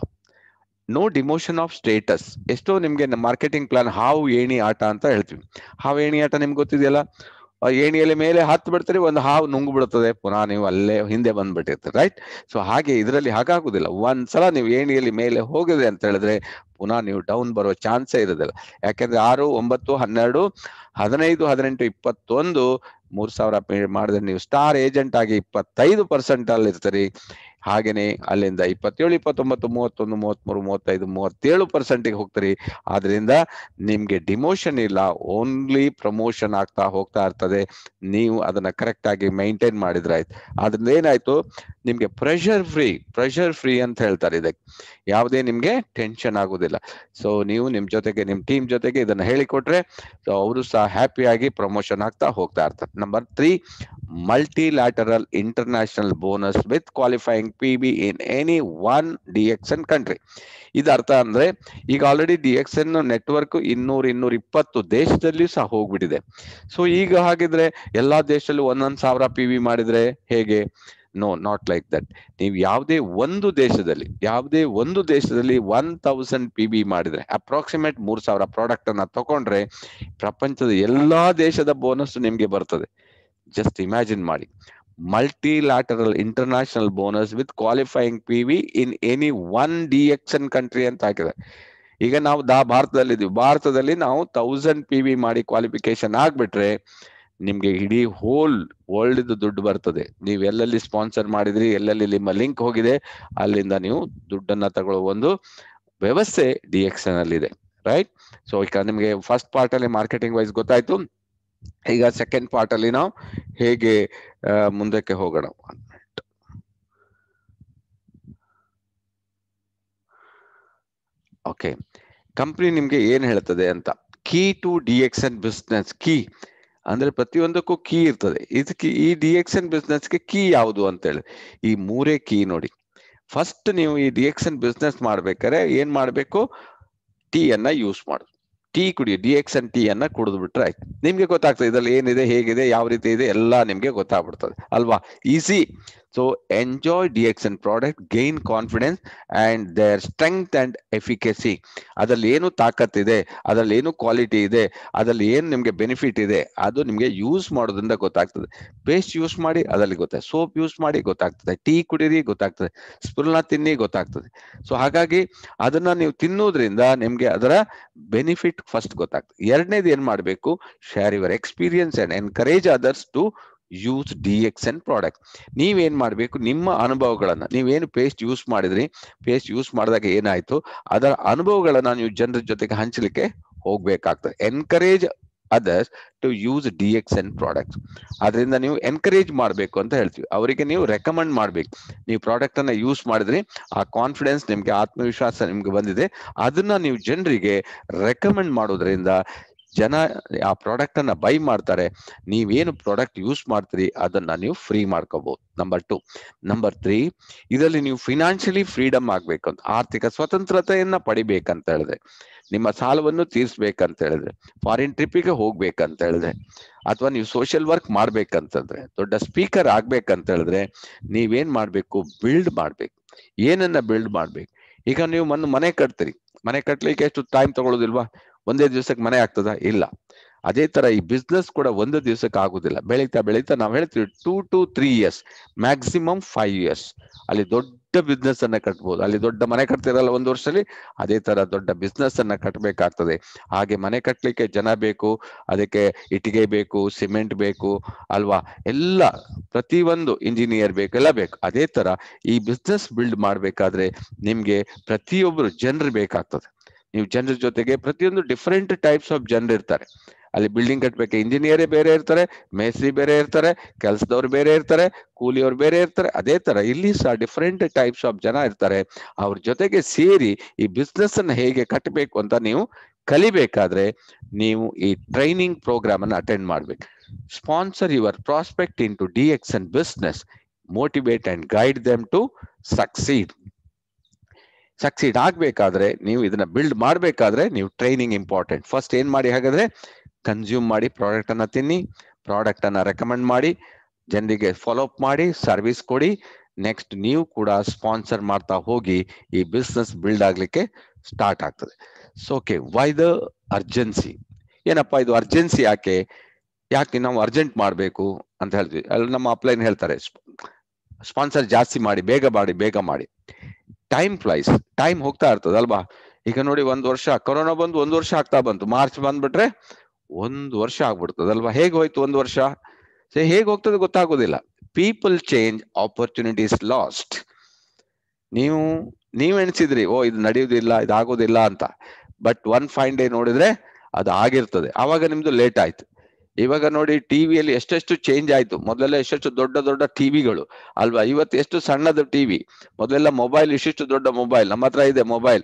ನೋ ಡಿಮೋಷನ್ ಆಫ್ ಸ್ಟೇಟಸ್ ಎಷ್ಟೋ ನಿಮ್ಗೆ ಮಾರ್ಕೆಟಿಂಗ್ ಪ್ಲಾನ್ ಹಾವು ಏಣಿ ಆಟ ಅಂತ ಹೇಳ್ತೀವಿ ಹಾವು ಏಣಿ ಆಟ ನಿಮ್ಗೆ ಗೊತ್ತಿದೆಯಲ್ಲ ಆ ಏಣಿಯಲ್ಲಿ ಮೇಲೆ ಹತ್ತು ಬಿಡ್ತೀರಿ ಒಂದು ಹಾವು ನುಂಗು ಬಿಡುತ್ತದೆ ಪುನಃ ನೀವು ಅಲ್ಲೇ ಹಿಂದೆ ಬಂದ್ಬಿಟ್ಟಿರ್ತೀರಿ ರೈಟ್ ಸೊ ಹಾಗೆ ಇದರಲ್ಲಿ ಹಾಗಾಗುದಿಲ್ಲ ಒಂದ್ಸಲ ನೀವು ಏಣಿಯಲ್ಲಿ ಮೇಲೆ ಹೋಗಿದೆ ಅಂತ ಹೇಳಿದ್ರೆ ಪುನಃ ನೀವು ಡೌನ್ ಬರೋ ಚಾನ್ಸೇ ಇರೋದಿಲ್ಲ ಯಾಕೆಂದ್ರೆ ಆರು ಒಂಬತ್ತು ಹನ್ನೆರಡು ಹದಿನೈದು ಹದಿನೆಂಟು ಇಪ್ಪತ್ತೊಂದು ಮೂರ್ ಸಾವಿರ ಪೇ ಮಾಡಿದ್ರೆ ನೀವು ಸ್ಟಾರ್ ಏಜೆಂಟ್ ಆಗಿ ಇಪ್ಪತ್ತೈದು ಪರ್ಸೆಂಟ್ ಅಲ್ಲಿ ಇರ್ತೀರಿ ಹಾಗೇನೆ ಅಲ್ಲಿಂದ ಇಪ್ಪತ್ತೇಳು ಇಪ್ಪತ್ತೊಂಬತ್ತು ಮೂವತ್ತೊಂದು ಮೂವತ್ಮೂರು ಮೂವತ್ತೈದು ಮೂವತ್ತೇಳು ಪರ್ಸೆಂಟಿಗೆ ಹೋಗ್ತೀರಿ ಆದ್ರಿಂದ ನಿಮ್ಗೆ ಡಿಮೋಷನ್ ಇಲ್ಲ ಓನ್ಲಿ ಪ್ರಮೋಷನ್ ಆಗ್ತಾ ಹೋಗ್ತಾ ಇರ್ತದೆ ನೀವು ಅದನ್ನ ಕರೆಕ್ಟ್ ಆಗಿ ಮೈಂಟೈನ್ ಮಾಡಿದ್ರೆ ಆಯ್ತು ಅದ್ರಿಂದ ಏನಾಯ್ತು ನಿಮ್ಗೆ ಪ್ರೆಷರ್ ಫ್ರೀ ಪ್ರೆಷರ್ ಫ್ರೀ ಅಂತ ಹೇಳ್ತಾರೆ ಇದಕ್ಕೆ ಯಾವುದೇ ನಿಮ್ಗೆ ಟೆನ್ಷನ್ ಆಗುದಿಲ್ಲ ಸೊ ನೀವು ನಿಮ್ ಜೊತೆಗೆ ನಿಮ್ ಟೀಮ್ ಜೊತೆಗೆ ಇದನ್ನ ಹೇಳಿಕೊಟ್ರೆ ಸೊ ಅವರು ಸಹ ಹ್ಯಾಪಿಯಾಗಿ ಪ್ರಮೋಷನ್ ಆಗ್ತಾ ಹೋಗ್ತಾ ಇರ್ತಾರೆ number three multilateral international bonus with qualifying PB in any one DXN country. ಇದು ಅರ್ಥ ಅಂದ್ರೆ ಈಗ already D X N network ಇನ್ನೂರ್ ಇನ್ನೂರ ಇಪ್ಪತ್ತು ದೇಶದಲ್ಲಿ ಸಹ ಹೋಗ್ಬಿಟ್ಟಿದೆ ಸೊ ಈಗ ಹಾಗಿದ್ರೆ ಎಲ್ಲಾ ದೇಶದಲ್ಲೂ ಒಂದೊಂದ್ ಸಾವಿರ ಪಿ ವಿ ಮಾಡಿದ್ರೆ ಹೇಗೆ ನೋ ನಾಟ್ ಲೈಕ್ ದಟ್ ನೀವು ಯಾವುದೇ ಒಂದು ದೇಶದಲ್ಲಿ ಯಾವುದೇ ಒಂದು ದೇಶದಲ್ಲಿ ಒನ್ ತೌಸಂಡ್ ಪಿ ಬಿ ಮಾಡಿದ್ರೆ ಅಪ್ರಾಕ್ಸಿಮೇಟ್ ಮೂರ್ ಸಾವಿರ ಪ್ರಾಡಕ್ಟ್ ಅನ್ನ ತಗೊಂಡ್ರೆ ಪ್ರಪಂಚದ ಎಲ್ಲಾ ದೇಶದ ಬೋನಸ್ ನಿಮ್ಗೆ ಬರ್ತದೆ ಜಸ್ಟ್ ಇಮ್ಯಾಜಿನ್ ಮಾಡಿ multilateral international bonus with qualifying P V in any one DXN country ಅಂತ ಹಾಕಿದೆ ಈಗ ನಾವು ದಾ ಭಾರತದಲ್ಲಿ ಇದೀವಿ ಭಾರತದಲ್ಲಿ ನಾವು ತೌಸಂಡ್ ಪಿ ವಿ ಮಾಡಿ ಕ್ವಾಲಿಫಿಕೇಶನ್ ಆಗ್ಬಿಟ್ರೆ ನಿಮ್ಗೆ ಇಡೀ ಹೋಲ್ ವರ್ಲ್ಡ್ ದುಡ್ಡು ಬರ್ತದೆ ನೀವು ಎಲ್ಲೆಲ್ಲಿ ಸ್ಪಾನ್ಸರ್ ಮಾಡಿದ್ರಿ ಎಲ್ಲೆಲ್ಲಿ ನಿಮ್ಮ ಲಿಂಕ್ ಹೋಗಿದೆ ಅಲ್ಲಿಂದ ನೀವು ದುಡ್ಡನ್ನ ತಗೊಳ್ಳೋ ಒಂದು ವ್ಯವಸ್ಥೆ ಡಿ ಎಕ್ಸನ್ ಅಲ್ಲಿ ಇದೆ ರೈಟ್ ಸೊ ಈಗ ನಿಮ್ಗೆ ಫಸ್ಟ್ ಪಾರ್ಟ್ ಅಲ್ಲಿ ಮಾರ್ಕೆಟಿಂಗ್ ವೈಸ್ ಗೊತ್ತಾಯ್ತು ಈಗ ಸೆಕೆಂಡ್ ಪಾರ್ಟ್ ಅಲ್ಲಿ ನಾವು ಹೇಗೆ ಮುಂದಕ್ಕೆ ಹೋಗೋಣ ಓಕೆ ಕಂಪ್ನಿ ನಿಮ್ಗೆ ಏನ್ ಹೇಳ್ತದೆ ಅಂತ key to D X N business key ಅಂದ್ರೆ ಪ್ರತಿಯೊಂದಕ್ಕೂ ಕೀ ಇರ್ತದೆ ಇದಕ್ಕೆ ಈ ಡಿ ಎಕ್ಸ್ ಎನ್ ಬಿಸ್ನೆಸ್ಗೆ ಕೀ ಯಾವುದು ಅಂತ ಹೇಳಿ ಈ ಮೂರೇ ಕೀ ನೋಡಿ ಫಸ್ಟ್ ನೀವು ಈ ಡಿ ಎಕ್ಸ್ ಎನ್ ಬಿಸ್ನೆಸ್ ಮಾಡ್ಬೇಕಾದ್ರೆ ಏನ್ ಮಾಡ್ಬೇಕು ಟೀ ಅನ್ನ ಯೂಸ್ ಮಾಡುದು ಟೀ ಕುಡಿ ಡಿ ಎಕ್ಸ್ ಎನ್ ಟೀ ಅನ್ನ ಕುಡಿದು ಬಿಟ್ರೆ ಆಯ್ತು ನಿಮ್ಗೆ ಗೊತ್ತಾಗ್ತದೆ ಇದ್ರಲ್ಲಿ ಏನಿದೆ ಹೇಗಿದೆ ಯಾವ ರೀತಿ ಇದೆ ಎಲ್ಲ ನಿಮ್ಗೆ ಗೊತ್ತಾಗ್ಬಿಡ್ತದೆ ಅಲ್ವಾ easy so enjoy D X N product gain confidence and their strength and efficacy ಅದ್ರಲ್ಲಿ ಏನು ತಾಕತ್ತಿದೆ ಅದ್ರಲ್ಲಿ ಏನು ಕ್ವಾಲಿಟಿ ಇದೆ ಅದ್ರಲ್ಲಿ ಏನು ನಿಮ್ಗೆ ಬೆನಿಫಿಟ್ ಇದೆ ಅದು ನಿಮ್ಗೆ ಯೂಸ್ ಮಾಡೋದ್ರಿಂದ ಗೊತ್ತಾಗ್ತದೆ ಪೇಸ್ಟ್ ಯೂಸ್ ಮಾಡಿ ಅದರಲ್ಲಿ ಗೊತ್ತಾಗ್ತದೆ ಸೋಪ್ ಯೂಸ್ ಮಾಡಿ ಗೊತ್ತಾಗ್ತದೆ ಟೀ ಕುಡೀರಿ ಗೊತ್ತಾಗ್ತದೆ ಸ್ಪುರ್ನ ತಿನ್ನಿ ಗೊತ್ತಾಗ್ತದೆ ಸೊ ಹಾಗಾಗಿ ಅದನ್ನ ನೀವು ತಿನ್ನೋದ್ರಿಂದ ನಿಮ್ಗೆ ಅದರ ಬೆನಿಫಿಟ್ ಫಸ್ಟ್ ಗೊತ್ತಾಗ್ತದೆ ಎರಡನೇದು ಏನ್ ಮಾಡಬೇಕು share your experience and encourage others to use D X N product ನೀವೇನ್ ಮಾಡಬೇಕು ನಿಮ್ಮ ಅನುಭವಗಳನ್ನ ನೀವೇನು ಪೇಸ್ಟ್ ಯೂಸ್ ಮಾಡಿದ್ರಿ ಪೇಸ್ಟ್ ಯೂಸ್ ಮಾಡಿದಾಗ ಏನಾಯ್ತು ಅದರ ಅನುಭವಗಳನ್ನ ನೀವು ಜನರ ಜೊತೆಗೆ ಹಂಚಲಿಕ್ಕೆ ಹೋಗ್ಬೇಕಾಗ್ತದೆ encourage others to use D X N products ಅದರಿಂದ ನೀವು ಎನ್ಕರೇಜ್ ಮಾಡಬೇಕು ಅಂತ ಹೇಳ್ತೀವಿ ಅವರಿಗೆ ನೀವು ರೆಕಮೆಂಡ್ ಮಾಡ್ಬೇಕು ನೀವು ಪ್ರಾಡಕ್ಟ್ ಅನ್ನ ಯೂಸ್ ಮಾಡಿದ್ರಿ ಆ ಕಾನ್ಫಿಡೆನ್ಸ್ ನಿಮ್ಗೆ ಆತ್ಮವಿಶ್ವಾಸ ನಿಮ್ಗೆ ಬಂದಿದೆ ಅದನ್ನ ನೀವು ಜನರಿಗೆ ರೆಕಮೆಂಡ್ ಮಾಡೋದ್ರಿಂದ ಜನ ಆ ಪ್ರಾಡಕ್ಟ್ ಅನ್ನ ಬೈ ಮಾಡ್ತಾರೆ ನೀವೇನು ಪ್ರಾಡಕ್ಟ್ ಯೂಸ್ ಮಾಡ್ತೀರಿ ಅದನ್ನ ನೀವು ಫ್ರೀ ಮಾಡ್ಕೋಬಹುದು ನಂಬರ್ ಟು ನಂಬರ್ ತ್ರೀ ಇದರಲ್ಲಿ ನೀವು ಫಿನಾನ್ಷಿಯಲಿ ಫ್ರೀಡಮ್ ಆಗ್ಬೇಕು ಅಂತ ಆರ್ಥಿಕ ಸ್ವತಂತ್ರತೆಯನ್ನ ಪಡಿಬೇಕಂತ ಹೇಳಿದ್ರೆ ನಿಮ್ಮ ಸಾಲವನ್ನು ತೀರ್ಸ್ಬೇಕಂತ ಹೇಳಿದ್ರೆ ಫಾರಿನ್ ಟ್ರಿಪ್ಪಿಗೆ ಹೋಗ್ಬೇಕಂತ ಹೇಳಿದ್ರೆ ಅಥವಾ ನೀವು ಸೋಷಿಯಲ್ ವರ್ಕ್ ಮಾಡ್ಬೇಕಂತಂದ್ರೆ ದೊಡ್ಡ ಸ್ಪೀಕರ್ ಆಗ್ಬೇಕಂತ ಹೇಳಿದ್ರೆ ನೀವೇನ್ ಮಾಡ್ಬೇಕು ಬಿಲ್ಡ್ ಮಾಡ್ಬೇಕು ಏನನ್ನ ಬಿಲ್ಡ್ ಮಾಡ್ಬೇಕು ಈಗ ನೀವು ಮನ್ ಮನೆ ಕಟ್ತೀರಿ ಮನೆ ಕಟ್ಲಿಕ್ಕೆ ಎಷ್ಟು ಟೈಮ್ ತಗೊಳ್ಳೋದಿಲ್ವಾ ಒಂದೇ ದಿವಸಕ್ಕೆ ಮನೆ ಆಗ್ತದ ಇಲ್ಲ ಅದೇ ತರ ಈ ಬಿಸ್ನೆಸ್ ಕೂಡ ಒಂದು ದಿವಸಕ್ಕೆ ಆಗುದಿಲ್ಲ ಬೆಳೀತಾ ಬೆಳೀತಾ ನಾವು ಹೇಳ್ತೀವಿ two to three years maximum five years ಅಲ್ಲಿ ದೊಡ್ಡ ಬಿಸ್ನೆಸ್ ಅನ್ನ ಕಟ್ಬೋದು ಅಲ್ಲಿ ದೊಡ್ಡ ಮನೆ ಕಟ್ತಿರಲ್ಲ ಒಂದು ವರ್ಷದಲ್ಲಿ ಅದೇ ತರ ದೊಡ್ಡ ಬಿಸ್ನೆಸ್ ಅನ್ನ ಕಟ್ಟಬೇಕಾಗ್ತದೆ ಹಾಗೆ ಮನೆ ಕಟ್ಟಲಿಕ್ಕೆ ಜನ ಬೇಕು ಅದಕ್ಕೆ ಇಟ್ಟಿಗೆ ಬೇಕು ಸಿಮೆಂಟ್ ಬೇಕು ಅಲ್ವಾ ಎಲ್ಲ ಪ್ರತಿಯೊಂದು ಇಂಜಿನಿಯರ್ ಬೇಕು ಎಲ್ಲ ಬೇಕು ಅದೇ ತರ ಈ ಬಿಸ್ನೆಸ್ ಬಿಲ್ಡ್ ಮಾಡ್ಬೇಕಾದ್ರೆ ನಿಮ್ಗೆ ಪ್ರತಿಯೊಬ್ಬರು ಜನರು ಬೇಕಾಗ್ತದೆ ನೀವು ಜನರ ಜೊತೆಗೆ ಪ್ರತಿಯೊಂದು ಡಿಫರೆಂಟ್ ಟೈಪ್ಸ್ ಆಫ್ ಜನರು ಇರ್ತಾರೆ ಅಲ್ಲಿ ಬಿಲ್ಡಿಂಗ್ ಕಟ್ಟಬೇಕು ಇಂಜಿನಿಯರೇ ಬೇರೆ ಇರ್ತಾರೆ ಮೇಸ್ತ್ರಿ ಬೇರೆ ಇರ್ತಾರೆ ಕೆಲಸದವ್ರು ಬೇರೆ ಇರ್ತಾರೆ ಕೂಲಿಯವ್ರು ಬೇರೆ ಇರ್ತಾರೆ ಅದೇ ತರ ಇಲ್ಲಿ ಸಹ ಡಿಫರೆಂಟ್ ಟೈಪ್ಸ್ ಆಫ್ ಜನ ಇರ್ತಾರೆ ಅವ್ರ ಜೊತೆಗೆ ಸೇರಿ ಈ ಬಿಸ್ನೆಸ್ ಅನ್ನ ಹೇಗೆ ಕಟ್ಟಬೇಕು ಅಂತ ನೀವು ಕಲಿಬೇಕಾದ್ರೆ ನೀವು ಈ ಟ್ರೈನಿಂಗ್ ಪ್ರೋಗ್ರಾಮ್ ಅನ್ನು ಅಟೆಂಡ್ ಮಾಡ್ಬೇಕು sponsor your prospect into D X and business motivate and guide them to succeed succeed ಆಗ್ಬೇಕಾದ್ರೆ ನೀವು ಇದನ್ನ ಬಿಲ್ಡ್ ಮಾಡ್ಬೇಕಾದ್ರೆ ನೀವು ಟ್ರೈನಿಂಗ್ ಇಂಪಾರ್ಟೆಂಟ್ ಫಸ್ಟ್ ಏನ್ ಮಾಡಿ ಹಾಗಾದ್ರೆ ಕನ್ಸ್ಯೂಮ್ ಮಾಡಿ ಪ್ರಾಡಕ್ಟ್ ಅನ್ನ ತಿನ್ನಿ ಪ್ರಾಡಕ್ಟ್ ಅನ್ನ ರೆಕಮೆಂಡ್ ಮಾಡಿ ಜನರಿಗೆ ಫಾಲೋ ಅಪ್ ಮಾಡಿ ಸರ್ವಿಸ್ ಕೊಡಿ ನೆಕ್ಸ್ಟ್ ನೀವು ಕೂಡ ಸ್ಪಾನ್ಸರ್ ಮಾಡ್ತಾ ಹೋಗಿ ಈ ಬಿಸ್ನೆಸ್ ಬಿಲ್ಡ್ ಆಗ್ಲಿಕ್ಕೆ ಸ್ಟಾರ್ಟ್ ಆಗ್ತದೆ so okay why the urgency ಏನಪ್ಪಾ ಇದು ಅರ್ಜೆನ್ಸಿ ಯಾಕೆ ಯಾಕೆ ನಾವು ಅರ್ಜೆಂಟ್ ಮಾಡಬೇಕು ಅಂತ ಹೇಳ್ತೀವಿ ಅಲ್ಲಿ ನಮ್ಮ ಅಪ್ಲೈನ್ ಹೇಳ್ತಾರೆ ಸ್ಪಾನ್ಸರ್ ಜಾಸ್ತಿ ಮಾಡಿ ಬೇಗ ಮಾಡಿ ಬೇಗ ಮಾಡಿ ಟೈಮ್ ಫ್ಲೈಸ್ ಟೈಮ್ ಹೋಗ್ತಾ ಇರ್ತದೆ ಅಲ್ವಾ ಈಗ ನೋಡಿ ಒಂದ್ ವರ್ಷ ಕೊರೋನಾ ಬಂದು ಒಂದ್ ವರ್ಷ ಆಗ್ತಾ ಬಂತು ಮಾರ್ಚ್ ಬಂದ್ಬಿಟ್ರೆ ಒಂದು ವರ್ಷ ಆಗ್ಬಿಡ್ತದೆ ಅಲ್ವಾ ಹೇಗೆ ಹೋಯ್ತು ಒಂದು ವರ್ಷ ಹೇಗೆ ಹೋಗ್ತದೆ ಗೊತ್ತಾಗೋದಿಲ್ಲ ಪೀಪಲ್ ಚೇಂಜ್ ಆಪರ್ಚುನಿಟೀಸ್ ಲಾಸ್ಟ್ ನೀವು ನೀವ್ ಎಣಿಸಿದ್ರಿ ಓ ಇದು ನಡೆಯುವುದಿಲ್ಲ ಇದಾಗೋದಿಲ್ಲ ಅಂತ ಬಟ್ ಒನ್ ಫೈನ್ ಡೇ ನೋಡಿದ್ರೆ ಅದು ಆಗಿರ್ತದೆ ಆವಾಗ ನಿಮ್ದು ಲೇಟ್ ಆಯ್ತು ಇವಾಗ ನೋಡಿ ಟಿವಿಯಲ್ಲಿ ಎಷ್ಟೆಷ್ಟು ಚೇಂಜ್ ಆಯ್ತು ಮೊದಲೆಲ್ಲ ಎಷ್ಟೆಷ್ಟು ದೊಡ್ಡ ದೊಡ್ಡ ಟಿವಿಗಳು ಅಲ್ವಾ ಇವತ್ತು ಎಷ್ಟು ಸಣ್ಣದು ಟಿವಿ ಮೊದಲೆಲ್ಲ ಮೊಬೈಲ್ ಇಷ್ಟಿಷ್ಟು ದೊಡ್ಡ ಮೊಬೈಲ್ ನಮ್ಮ ಹತ್ರ ಇದೆ ಮೊಬೈಲ್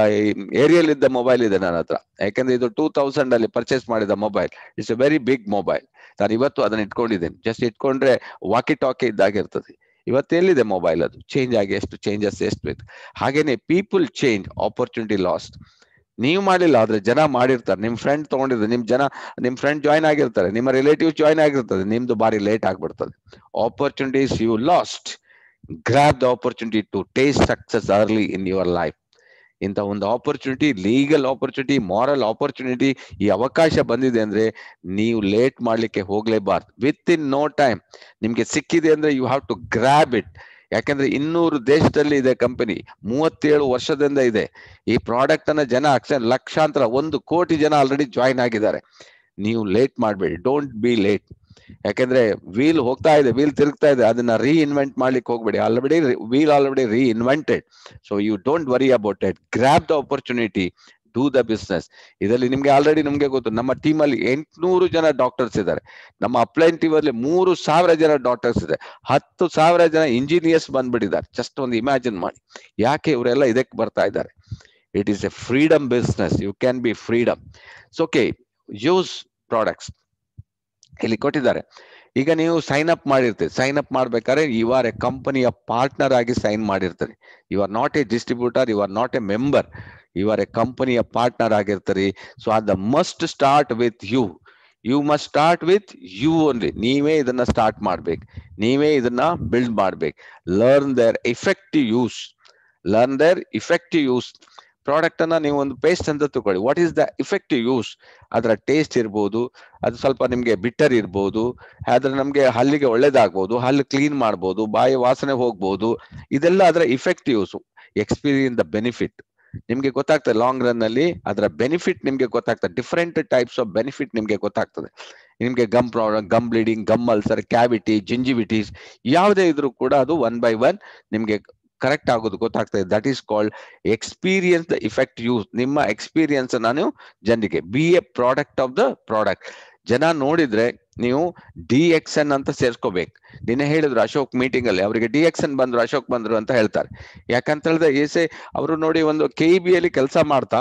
ಏರಿಯಲ್ ಇದ್ದ ಮೊಬೈಲ್ ಇದೆ ನನ್ನ ಹತ್ರ ಯಾಕಂದ್ರೆ ಇದು ಟೂ ತೌಸಂಡ್ ಅಲ್ಲಿ ಪರ್ಚೇಸ್ ಮಾಡಿದ mobile it's a very big mobile ನಾನು ಇವತ್ತು ಅದನ್ನ ಇಟ್ಕೊಂಡಿದ್ದೇನೆ ಜಸ್ಟ್ ಇಟ್ಕೊಂಡ್ರೆ ವಾಕಿ ಟಾಕಿ ಇದ್ದಾಗಿರ್ತದೆ ಇವತ್ತು ಎಲ್ಲಿದೆ ಮೊಬೈಲ್ ಅದು ಚೇಂಜ್ ಆಗಿ ಎಷ್ಟು ಚೇಂಜಸ್ ಎಷ್ಟು ಬೇಕು ಹಾಗೇನೆ ಪೀಪಲ್ ಚೇಂಜ್ ಆಪರ್ಚುನಿಟಿ ಲಾಸ್ಟ್ ನೀವು ಮಾಡಿಲ್ಲ ಆದ್ರೆ ಜನ ಮಾಡಿರ್ತಾರೆ ನಿಮ್ ಫ್ರೆಂಡ್ ತಗೊಂಡಿರ್ತಾರೆ ನಿಮ್ ಜನ ನಿಮ್ ಫ್ರೆಂಡ್ ಜಾಯ್ನ್ ಆಗಿರ್ತಾರೆ ನಿಮ್ಮ ರಿಲೇಟಿವ್ ಜಾಯ್ನ್ ಆಗಿರ್ತದೆ ನಿಮ್ದು ಬಾರಿ ಲೇಟ್ ಆಗ್ಬಿಡ್ತದೆ opportunities you lost grab the opportunity to taste success early in your life ಇಂಥ ಒಂದು opportunity legal opportunity moral opportunity ಈ ಅವಕಾಶ ಬಂದಿದೆ ಅಂದ್ರೆ ನೀವು ಲೇಟ್ ಮಾಡ್ಲಿಕ್ಕೆ ಹೋಗ್ಲೇಬಾರ್ದು ವಿತ್ ಇನ್ ನೋ ಟೈಮ್ ನಿಮ್ಗೆ ಸಿಕ್ಕಿದೆ ಅಂದ್ರೆ you have to grab it ಯಾಕಂದ್ರೆ ಇನ್ನೂರು ದೇಶದಲ್ಲಿ ಇದೆ ಕಂಪನಿ ಮೂವತ್ತೇಳು ವರ್ಷದಿಂದ ಇದೆ ಈ ಪ್ರಾಡಕ್ಟ್ ಅನ್ನ ಜನ ಅಕ್ಷ ಲಕ್ಷಾಂತರ ಒಂದು ಕೋಟಿ ಜನ ಆಲ್ರೆಡಿ ಜಾಯಿನ್ ಆಗಿದ್ದಾರೆ ನೀವು ಲೇಟ್ ಮಾಡಬೇಡಿ ಡೋಂಟ್ ಬಿ ಲೇಟ್ ಯಾಕಂದ್ರೆ ವೀಲ್ ಹೋಗ್ತಾ ಇದೆ ವೀಲ್ ತಿರುಗ್ತಾ ಇದೆ ಅದನ್ನ ರೀಇನ್ವೆಂಟ್ ಮಾಡ್ಲಿಕ್ಕೆ ಹೋಗ್ಬೇಡಿ already wheel already reinvented so you don't worry about it grab the opportunity do the business ಇದರಲ್ಲಿ ನಿಮ್ಗೆ ಆಲ್ರೆಡಿ ನಿಮ್ಗೆ ಗೊತ್ತು ನಮ್ಮ ಟೀಮ್ ಅಲ್ಲಿ ಎಂಟ್ನೂರು ಜನ ಡಾಕ್ಟರ್ಸ್ ಇದ್ದಾರೆ ನಮ್ಮ ಅಪ್ಲೈನ್ ಟೀಮ್ ಅಲ್ಲಿ ಮೂರು ಸಾವಿರ ಜನ ಡಾಕ್ಟರ್ಸ್ ಇದೆ ಹತ್ತು ಸಾವಿರ ಜನ ಇಂಜಿನಿಯರ್ಸ್ ಬಂದ್ಬಿಟ್ಟಿದ್ದಾರೆ ಜಸ್ಟ್ ಒಂದು ಇಮ್ಯಾಜಿನ್ ಮಾಡಿ ಯಾಕೆ ಇವರೆಲ್ಲ ಇದಕ್ಕೆ ಬರ್ತಾ ಇದ್ದಾರೆ it is a freedom business you can be freedom so okay use products ಇಲ್ಲಿ ಕೊಟ್ಟಿದ್ದಾರೆ ಈಗ ನೀವು ಸೈನ್ ಅಪ್ ಮಾಡಿರ್ತೀರಿ ಸೈನ್ ಅಪ್ ಮಾಡ್ಬೇಕಾದ್ರೆ ಯು ಆರ್ ಎ ಕಂಪನಿಯ ಪಾರ್ಟ್ನರ್ ಆಗಿ ಸೈನ್ ಮಾಡಿರ್ತೀರಿ you are not a distributor you are not a member you are a ಕಂಪನಿಯ ಪಾರ್ಟ್ನರ್ ಆಗಿರ್ತೀರಿ ಸೊ ಅದ must start with you you must start with you only ನೀವೇ ಇದನ್ನ ಸ್ಟಾರ್ಟ್ ಮಾಡ್ಬೇಕು ನೀವೇ ಇದನ್ನ ಬಿಲ್ಡ್ ಮಾಡ್ಬೇಕು learn their effective use learn their effective use product ಅನ್ನ ನೀವು ಒಂದು ಪೇಸ್ಟ್ ಅಂತ ತಗೊಳ್ಳಿ what is the effective use ಅದರ ಟೇಸ್ಟ್ ಇರ್ಬೋದು ಅದು ಸ್ವಲ್ಪ ನಿಮ್ಗೆ ಬಿಟ್ಟರ್ ಇರ್ಬೋದು ಆದ್ರೆ ನಮ್ಗೆ ಹಲ್ಲಿಗೆ ಒಳ್ಳೇದಾಗ್ಬೋದು ಹಲ್ಲು ಕ್ಲೀನ್ ಮಾಡ್ಬೋದು ಬಾಯಿ ವಾಸನೆ ಹೋಗ್ಬೋದು ಇದೆಲ್ಲ ಅದರ effective use experience the benefit ನಿಮ್ಗೆ ಗೊತ್ತಾಗ್ತದೆ ಲಾಂಗ್ ರನ್ ಅಲ್ಲಿ ಅದರ ಬೆನಿಫಿಟ್ ನಿಮ್ಗೆ ಗೊತ್ತಾಗ್ತದೆ ಡಿಫರೆಂಟ್ ಟೈಪ್ಸ್ ಆಫ್ ಬೆನಿಫಿಟ್ ನಿಮ್ಗೆ ಗೊತ್ತಾಗ್ತದೆ ನಿಮ್ಗೆ gum problem gum bleeding gum ulcer cavity gingivitis ಯಾವುದೇ ಇದ್ರೂ ಕೂಡ ಅದು ಒನ್ ಬೈ ಒನ್ ನಿಮ್ಗೆ ಕರೆಕ್ಟ್ ಆಗೋದು ಗೊತ್ತಾಗ್ತದೆ that is called experience the effect use ನಿಮ್ಮ ಎಕ್ಸ್ಪೀರಿಯನ್ಸ್ ನಾನು ಜನರಿಗೆ be a product of the product ಜನ ನೋಡಿದ್ರೆ ನೀವು ಡಿ ಎಕ್ಸ್ ಎನ್ ಅಂತ ಸೇರ್ಸ್ಕೋಬೇಕು ನಿನ್ನೆ ಹೇಳಿದ್ರು ಅಶೋಕ್ ಮೀಟಿಂಗ್ ಅಲ್ಲಿ ಅವರಿಗೆ ಡಿ ಎಕ್ಸ್ ಎನ್ ಬಂದ್ರು ಅಶೋಕ್ ಬಂದ್ರು ಅಂತ ಹೇಳ್ತಾರೆ ಯಾಕಂತ ಹೇಳಿದ್ರೆ ಎಸೆ ಅವರು ನೋಡಿ ಒಂದು ಕೆ ಬಿ ಅಲ್ಲಿ ಕೆಲಸ ಮಾಡ್ತಾ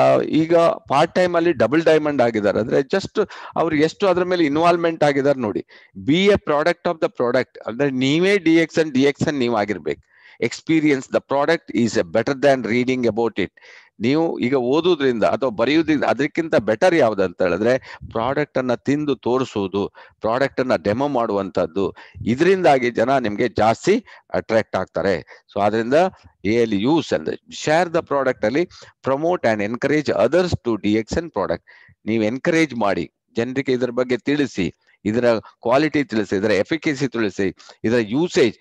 ಈಗ ಪಾರ್ಟ್ ಟೈಮ್ ಅಲ್ಲಿ ಡಬಲ್ ಡೈಮಂಡ್ ಆಗಿದ್ದಾರೆ ಅಂದ್ರೆ ಜಸ್ಟ್ ಅವ್ರು ಎಷ್ಟು ಅದ್ರ ಮೇಲೆ ಇನ್ವಾಲ್ವ್ಮೆಂಟ್ ಆಗಿದ್ದಾರೆ ನೋಡಿ be a product of the product ಅಂದ್ರೆ ನೀವೇ D X N D X N ನೀವು ಆಗಿರ್ಬೇಕು experience the product is a better than reading about it ನೀವು ಈಗ ಓದುವುದರಿಂದ ಅಥವಾ ಬರೆಯುವುದರಿಂದ ಅದಕ್ಕಿಂತ ಬೆಟರ್ ಯಾವ್ದು ಅಂತ ಹೇಳಿದ್ರೆ ಪ್ರಾಡಕ್ಟ್ ಅನ್ನ ತಿಂದು ತೋರಿಸುವುದು ಪ್ರಾಡಕ್ಟ್ ಅನ್ನ ಡೆಮೋ ಮಾಡುವಂತದ್ದು ಇದರಿಂದಾಗಿ ಜನ ನಿಮ್ಗೆ ಜಾಸ್ತಿ ಅಟ್ರಾಕ್ಟ್ ಆಗ್ತಾರೆ ಸೊ ಆದ್ರಿಂದ ಎಲ್ಲಿ ಯೂಸ್ ಅಂದ್ರೆ ಶೇರ್ ದ ಪ್ರಾಡಕ್ಟ್ ಅಲ್ಲಿ promote and encourage others to D X N product ನೀವು ಎನ್ಕರೇಜ್ ಮಾಡಿ ಜನರಿಗೆ ಇದರ ಬಗ್ಗೆ ತಿಳಿಸಿ ಇದರ ಕ್ವಾಲಿಟಿ ತಿಳಿಸಿ ಇದರ ಎಫಿಕಸಿ ತಿಳಿಸಿ ಇದರ usage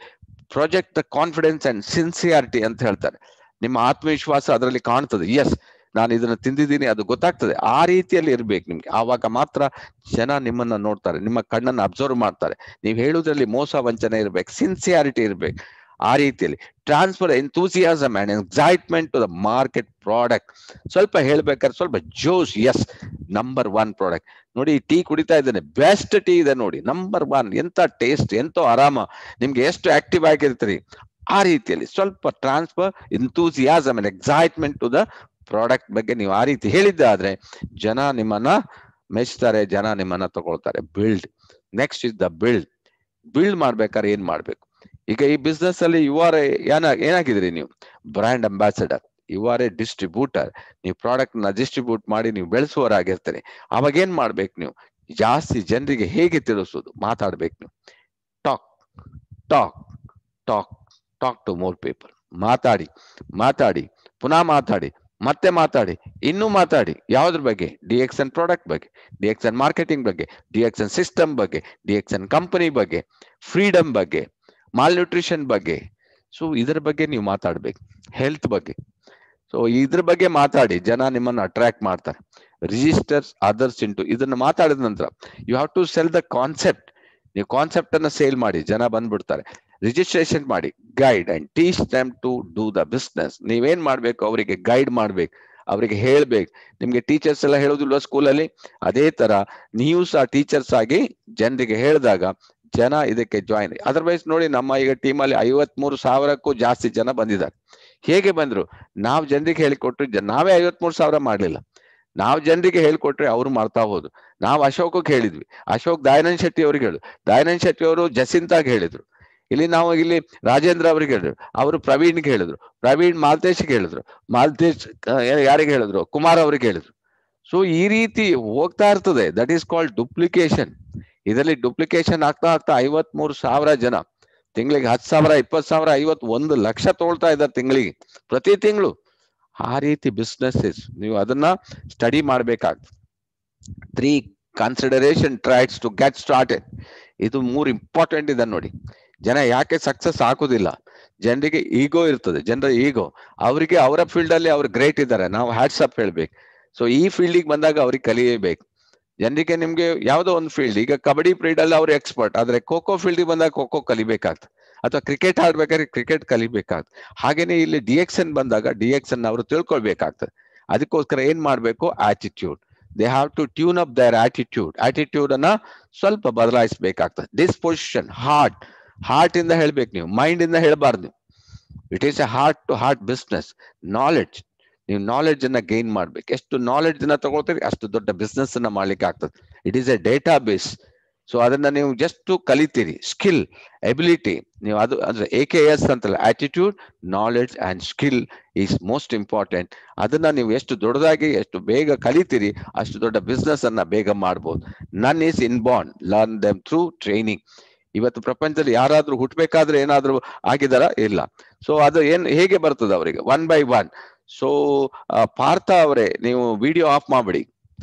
project the confidence and sincerity ಅಂತ ಹೇಳ್ತಾರೆ ನಿಮ್ಮ ಆತ್ಮವಿಶ್ವಾಸ ಅದರಲ್ಲಿ ಕಾಣ್ತದೆ ಎಸ್ ನಾನು ಇದನ್ನ ತಿಂದಿದ್ದೀನಿ ಅದು ಗೊತ್ತಾಗ್ತದೆ ಆ ರೀತಿಯಲ್ಲಿ ಇರ್ಬೇಕು ನಿಮ್ಗೆ ಆವಾಗ ಮಾತ್ರ ಜನ ನಿಮ್ಮನ್ನ ನೋಡ್ತಾರೆ ನಿಮ್ಮ ಕಣ್ಣನ್ನು ಅಬ್ಸರ್ವ್ ಮಾಡ್ತಾರೆ ನೀವು ಹೇಳುವುದ್ರಲ್ಲಿ ಮೋಸ ವಂಚನೆ ಇರ್ಬೇಕು ಸಿನ್ಸಿಯಾರಿಟಿ ಇರ್ಬೇಕು ಆ ರೀತಿಯಲ್ಲಿ transfer enthusiasm and excitement to the market product ಸ್ವಲ್ಪ ಹೇಳ್ಬೇಕಾದ್ರೆ ಸ್ವಲ್ಪ ಜೋಶ್ ಎಸ್ ನಂಬರ್ ಒನ್ ಪ್ರಾಡಕ್ಟ್ ನೋಡಿ ಟೀ ಕುಡಿತಾ ಇದ್ದೇನೆ ಬೆಸ್ಟ್ ಟೀ ಇದೆ ನೋಡಿ ನಂಬರ್ ಒನ್ ಎಂತ ಟೇಸ್ಟ್ ಎಂತೋ ಆರಾಮ ನಿಮ್ಗೆ ಎಷ್ಟು ಆಕ್ಟಿವ್ ಆಗಿರ್ತೀರಿ ಆ ರೀತಿಯಲ್ಲಿ ಸ್ವಲ್ಪ transfer enthusiasm and excitement to the product ಬಗ್ಗೆ ನೀವು ಆ ರೀತಿ ಹೇಳಿದ್ದಾದ್ರೆ ಜನ ನಿಮ್ಮನ್ನ ಮೆಚ್ತಾರೆ ಜನ ನಿಮ್ಮನ್ನ ತಗೊಳ್ತಾರೆ build next is the build build ಮಾಡ್ಬೇಕಾದ್ರೆ ಏನ್ ಮಾಡ್ಬೇಕು ಈಗ ಈ ಬಿಸ್ನೆಸ್ ಅಲ್ಲಿ ಯು ಆರ್ ಏನ ಏನಾಗಿದ್ರಿ ನೀವು brand ambassador you are a distributor ನೀವು ಪ್ರಾಡಕ್ಟ್ ನ ಡಿಸ್ಟ್ರಿಬ್ಯೂಟ್ ಮಾಡಿ ನೀವು ಬೆಳೆಸುವವರಾಗಿರ್ತೀರಿ ಅವಾಗ ಏನ್ ಮಾಡ್ಬೇಕು ನೀವು ಜಾಸ್ತಿ ಜನರಿಗೆ ಹೇಗೆ ತಿಳಿಸೋದು ಮಾತಾಡ್ಬೇಕು ನೀವು talk talk talk talk to more people ಮಾತಾಡಿ ಮಾತಾಡಿ ಪುನಃ ಮಾತಾಡಿ ಮತ್ತೆ ಮಾತಾಡಿ ಇನ್ನೂ ಮಾತಾಡಿ ಯಾವ್ದ್ರ ಬಗ್ಗೆ ಡಿ ಎಕ್ಸ್ ಎನ್ ಪ್ರಾಡಕ್ಟ್ ಬಗ್ಗೆ ಡಿ ಎಕ್ಸ್ ಎನ್ ಮಾರ್ಕೆಟಿಂಗ್ ಬಗ್ಗೆ ಡಿ ಎಕ್ಸ್ ಎನ್ ಸಿಸ್ಟಮ್ ಬಗ್ಗೆ ಡಿ ಎಕ್ಸ್ ಎನ್ ಕಂಪನಿ ಬಗ್ಗೆ ಫ್ರೀಡಮ್ ಬಗ್ಗೆ ಮಾಲ್ ನ್ಯೂಟ್ರಿಷನ್ ಬಗ್ಗೆ ಸೊ ಇದ್ರ ಬಗ್ಗೆ ನೀವು ಮಾತಾಡ್ಬೇಕು ಹೆಲ್ತ್ ಬಗ್ಗೆ ಸೊ ಇದ್ರ ಬಗ್ಗೆ ಮಾತಾಡಿ ಜನ ನಿಮ್ಮನ್ನ ಅಟ್ರಾಕ್ಟ್ ಮಾಡ್ತಾರೆ ರಿಜಿಸ್ಟರ್ಸ್ ಅದರ್ಸ್ ಇಂಟು ಇದನ್ನ ಮಾತಾಡಿದ ನಂತರ you have to sell the concept ನೀವು ಕಾನ್ಸೆಪ್ಟ್ ಅನ್ನ ಸೇಲ್ ಮಾಡಿ ಜನ ಬಂದ್ಬಿಡ್ತಾರೆ ರಿಜಿಸ್ಟ್ರೇಷನ್ ಮಾಡಿ guide and teach them to do the business ನೀವೇನ್ ಮಾಡ್ಬೇಕು ಅವರಿಗೆ ಗೈಡ್ ಮಾಡ್ಬೇಕು ಅವರಿಗೆ ಹೇಳ್ಬೇಕು ನಿಮ್ಗೆ ಟೀಚರ್ಸ್ ಎಲ್ಲ ಹೇಳೋದಿಲ್ವಾ ಸ್ಕೂಲಲ್ಲಿ ಅದೇ ತರ ನೀವು ಸಹ ಟೀಚರ್ಸ್ ಆಗಿ ಜನರಿಗೆ ಹೇಳಿದಾಗ ಜನ ಇದಕ್ಕೆ ಜಾಯಿನ್ ಅದರ್ವೈಸ್ ನೋಡಿ ನಮ್ಮ ಈಗ ಟೀಮಲ್ಲಿ ಐವತ್ ಮೂರು ಸಾವಿರಕ್ಕೂ ಜಾಸ್ತಿ ಜನ ಬಂದಿದ್ದಾರೆ ಹೇಗೆ ಬಂದ್ರು ನಾವು ಜನರಿಗೆ ಹೇಳಿಕೊಟ್ರು ಜ- ನಾವೇ ಐವತ್ ಮೂರು ಸಾವಿರ ಮಾಡ್ಲಿಲ್ಲ ನಾವು ಜನರಿಗೆ ಹೇಳ್ಕೊಟ್ರೆ ಅವ್ರು ಮಾಡ್ತಾ ಹೋದ್ರು ನಾವು ಅಶೋಕಕ್ಕೆ ಹೇಳಿದ್ವಿ ಅಶೋಕ್ ದಯಾನಂದ್ ಶೆಟ್ಟಿ ಅವ್ರಿಗೆ ಹೇಳಿದ್ರು ದಯಾನಂದ್ ಶೆಟ್ಟಿ ಅವರು ಜಸಿಂತಾಗ್ ಹೇಳಿದ್ರು ಇಲ್ಲಿ ನಾವು ಇಲ್ಲಿ ರಾಜೇಂದ್ರ ಅವ್ರಿಗೆ ಹೇಳಿದ್ರು ಅವರು ಪ್ರವೀಣ್ಗೆ ಹೇಳಿದ್ರು ಪ್ರವೀಣ್ ಮಾಲ್ತೇಶ್ಗೆ ಹೇಳಿದ್ರು ಮಾಲ್ತೇಶ್ ಆ, ಯಾರಿಗೆ ಹೇಳಿದ್ರು ಕುಮಾರ್ ಅವ್ರಿಗೆ ಹೇಳಿದ್ರು ಸೊ ಈ ರೀತಿ ಹೋಗ್ತಾ ಇರ್ತದೆ ದಟ್ ಈಸ್ ಕಾಲ್ಡ್ ಡುಪ್ಲಿಕೇಶನ್ ಇದರಲ್ಲಿ ಡುಪ್ಲಿಕೇಶನ್ ಆಗ್ತಾ ಆಗ್ತಾ ಐವತ್ ಮೂರು ಸಾವಿರ ಜನ ತಿಂಗಳಿಗೆ ಹತ್ತು ಸಾವಿರ ಇಪ್ಪತ್ತು ಸಾವಿರ ಐವತ್ ಒಂದು ಲಕ್ಷ ತೊಗೊಳ್ತಾ ಇದ್ದಾರೆ ತಿಂಗಳಿಗೆ ಪ್ರತಿ ತಿಂಗಳು ಆ ರೀತಿ ಬಿಸ್ನೆಸ್ ನೀವು ಅದನ್ನ ಸ್ಟಡಿ ಮಾಡ್ಬೇಕಾಗ್ತದೆ three consideration traits to get started ಇದು ಮೂರು ಇಂಪಾರ್ಟೆಂಟ್ ಇದೆ ನೋಡಿ ಜನ ಯಾಕೆ ಸಕ್ಸಸ್ ಆಗೋದಿಲ್ಲ ಜನರಿಗೆ ಈಗೋ ಇರ್ತದೆ ಜನರ ಈಗೋ ಅವರಿಗೆ ಅವರ ಫೀಲ್ಡ್ ಅಲ್ಲಿ ಅವ್ರು ಗ್ರೇಟ್ ಇದ್ದಾರೆ ನಾವು ಹ್ಯಾಟ್ಸ್ ಅಪ್ ಹೇಳ್ಬೇಕು ಸೊ ಈ ಫೀಲ್ಡಿಗೆ ಬಂದಾಗ ಅವ್ರಿಗೆ ಕಲಿಯಬೇಕು ಜನರಿಗೆ ನಿಮ್ಗೆ ಯಾವ್ದೋ ಒಂದು ಫೀಲ್ಡ್ ಈಗ ಕಬಡ್ಡಿ ಫೀಲ್ಡ್ ಅಲ್ಲಿ ಅವ್ರು ಎಕ್ಸ್ಪರ್ಟ್ ಆದ್ರೆ ಖೋ ಖೋ ಫೀಲ್ಡಿಗೆ ಬಂದಾಗ ಖೋ ಖೋ ಕಲಿಬೇಕಾಗ್ತದೆ ಅಥವಾ ಕ್ರಿಕೆಟ್ ಆಡ್ಬೇಕಾದ್ರೆ ಕ್ರಿಕೆಟ್ ಕಲಿಬೇಕಾಗ್ತದೆ ಹಾಗೇನೆ ಇಲ್ಲಿ ಡಿ ಎಕ್ಸ್ ಎನ್ ಬಂದಾಗ ಡಿ ಎಕ್ಸ್ ಎನ್ ಅವರು ತಿಳ್ಕೊಳ್ಬೇಕಾಗ್ತದೆ ಅದಕ್ಕೋಸ್ಕರ ಏನ್ ಮಾಡ್ಬೇಕು attitude they have to tune up their attitude attitude ಅನ್ನ ಸ್ವಲ್ಪ ಬದಲಾಯಿಸಬೇಕಾಗ್ತದೆ ಡಿಸ್ಪೊಸಿಷನ್ ಹಾರ್ಟ್ ಹಾರ್ಟ್ ಇಂದ ಹೇಳ್ಬೇಕು ನೀವು ಮೈಂಡ್ ಇಂದ ಹೇಳ್ಬಾರ್ದು ನೀವು it is a heart to heart business knowledge ನೀವು ನಾಲೆಡ್ಜ್ ಅನ್ನ ಗೈನ್ ಮಾಡ್ಬೇಕು ಎಷ್ಟು ನಾಲೆಡ್ಜ್ ಅನ್ನ ತಗೊಳ್ತೀರಿ ಅಷ್ಟು ದೊಡ್ಡ ಬಿಸ್ನೆಸ್ ಅನ್ನ ಮಾಡ್ಲಿಕ್ಕೆ ಆಗ್ತದೆ it is a database so ಅದನ್ನ ನೀವು ಜಸ್ಟ್ ಕಲಿತೀರಿ ಸ್ಕಿಲ್ ಎಬಿಲಿಟಿ ನೀವು ಅದು ಅಂದ್ರೆ ಎ ಕೆ ಎಸ್ ಅಂತಲ್ಲ attitude knowledge and skill is most important ಅದನ್ನ ನೀವು ಎಷ್ಟು ದೊಡ್ಡದಾಗಿ ಎಷ್ಟು ಬೇಗ ಕಲಿತೀರಿ ಅಷ್ಟು ದೊಡ್ಡ ಬಿಸ್ನೆಸ್ ಅನ್ನ ಬೇಗ ಮಾಡ್ಬೋದು none is inborn learn them through training ಇವತ್ತು ಪ್ರಪಂಚದಲ್ಲಿ ಯಾರಾದ್ರೂ ಹುಟ್ಟಬೇಕಾದ್ರೆ ಏನಾದ್ರೂ ಆಗಿದಾರ ಇಲ್ಲ ಸೊ ಅದು ಏನ್ ಹೇಗೆ ಬರ್ತದೆ ಅವರಿಗೆ one by one so Partha ಅವರೇ ನೀವು ವಿಡಿಯೋ ಆಫ್ ಮಾಡ್ಬಿಡಿ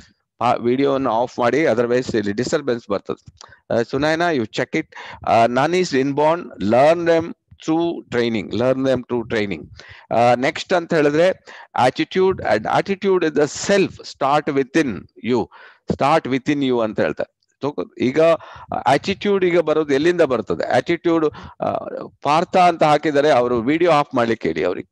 ವಿಡಿಯೋನ ಆಫ್ ಮಾಡಿ ಅದರ್ವೈಸ್ ಇಲ್ಲಿ ಡಿಸ್ಟರ್ಬೆನ್ಸ್ ಬರ್ತದೆ Sunaina you check it none is inborn learn them through training learn them through training next ಅಂತ ಹೇಳಿದ್ರೆ attitude and attitude is the self start within you start within you ಅಂತ ಹೇಳ್ತಾರೆ So, ಈಗ ಆಟಿಟ್ಯೂಡ್ ಈಗ ಬರೋದು ಎಲ್ಲಿಂದ ಬರ್ತದೆ ಆಟಿಟ್ಯೂಡ್ ಪಾರ್ಥ ಅಂತ ಹಾಕಿದರೆ ಅವರು ವಿಡಿಯೋ ಆಫ್ ಮಾಡ್ಲಿಕ್ಕೆ ಹೇಳಿ ಅವ್ರಿಗೆ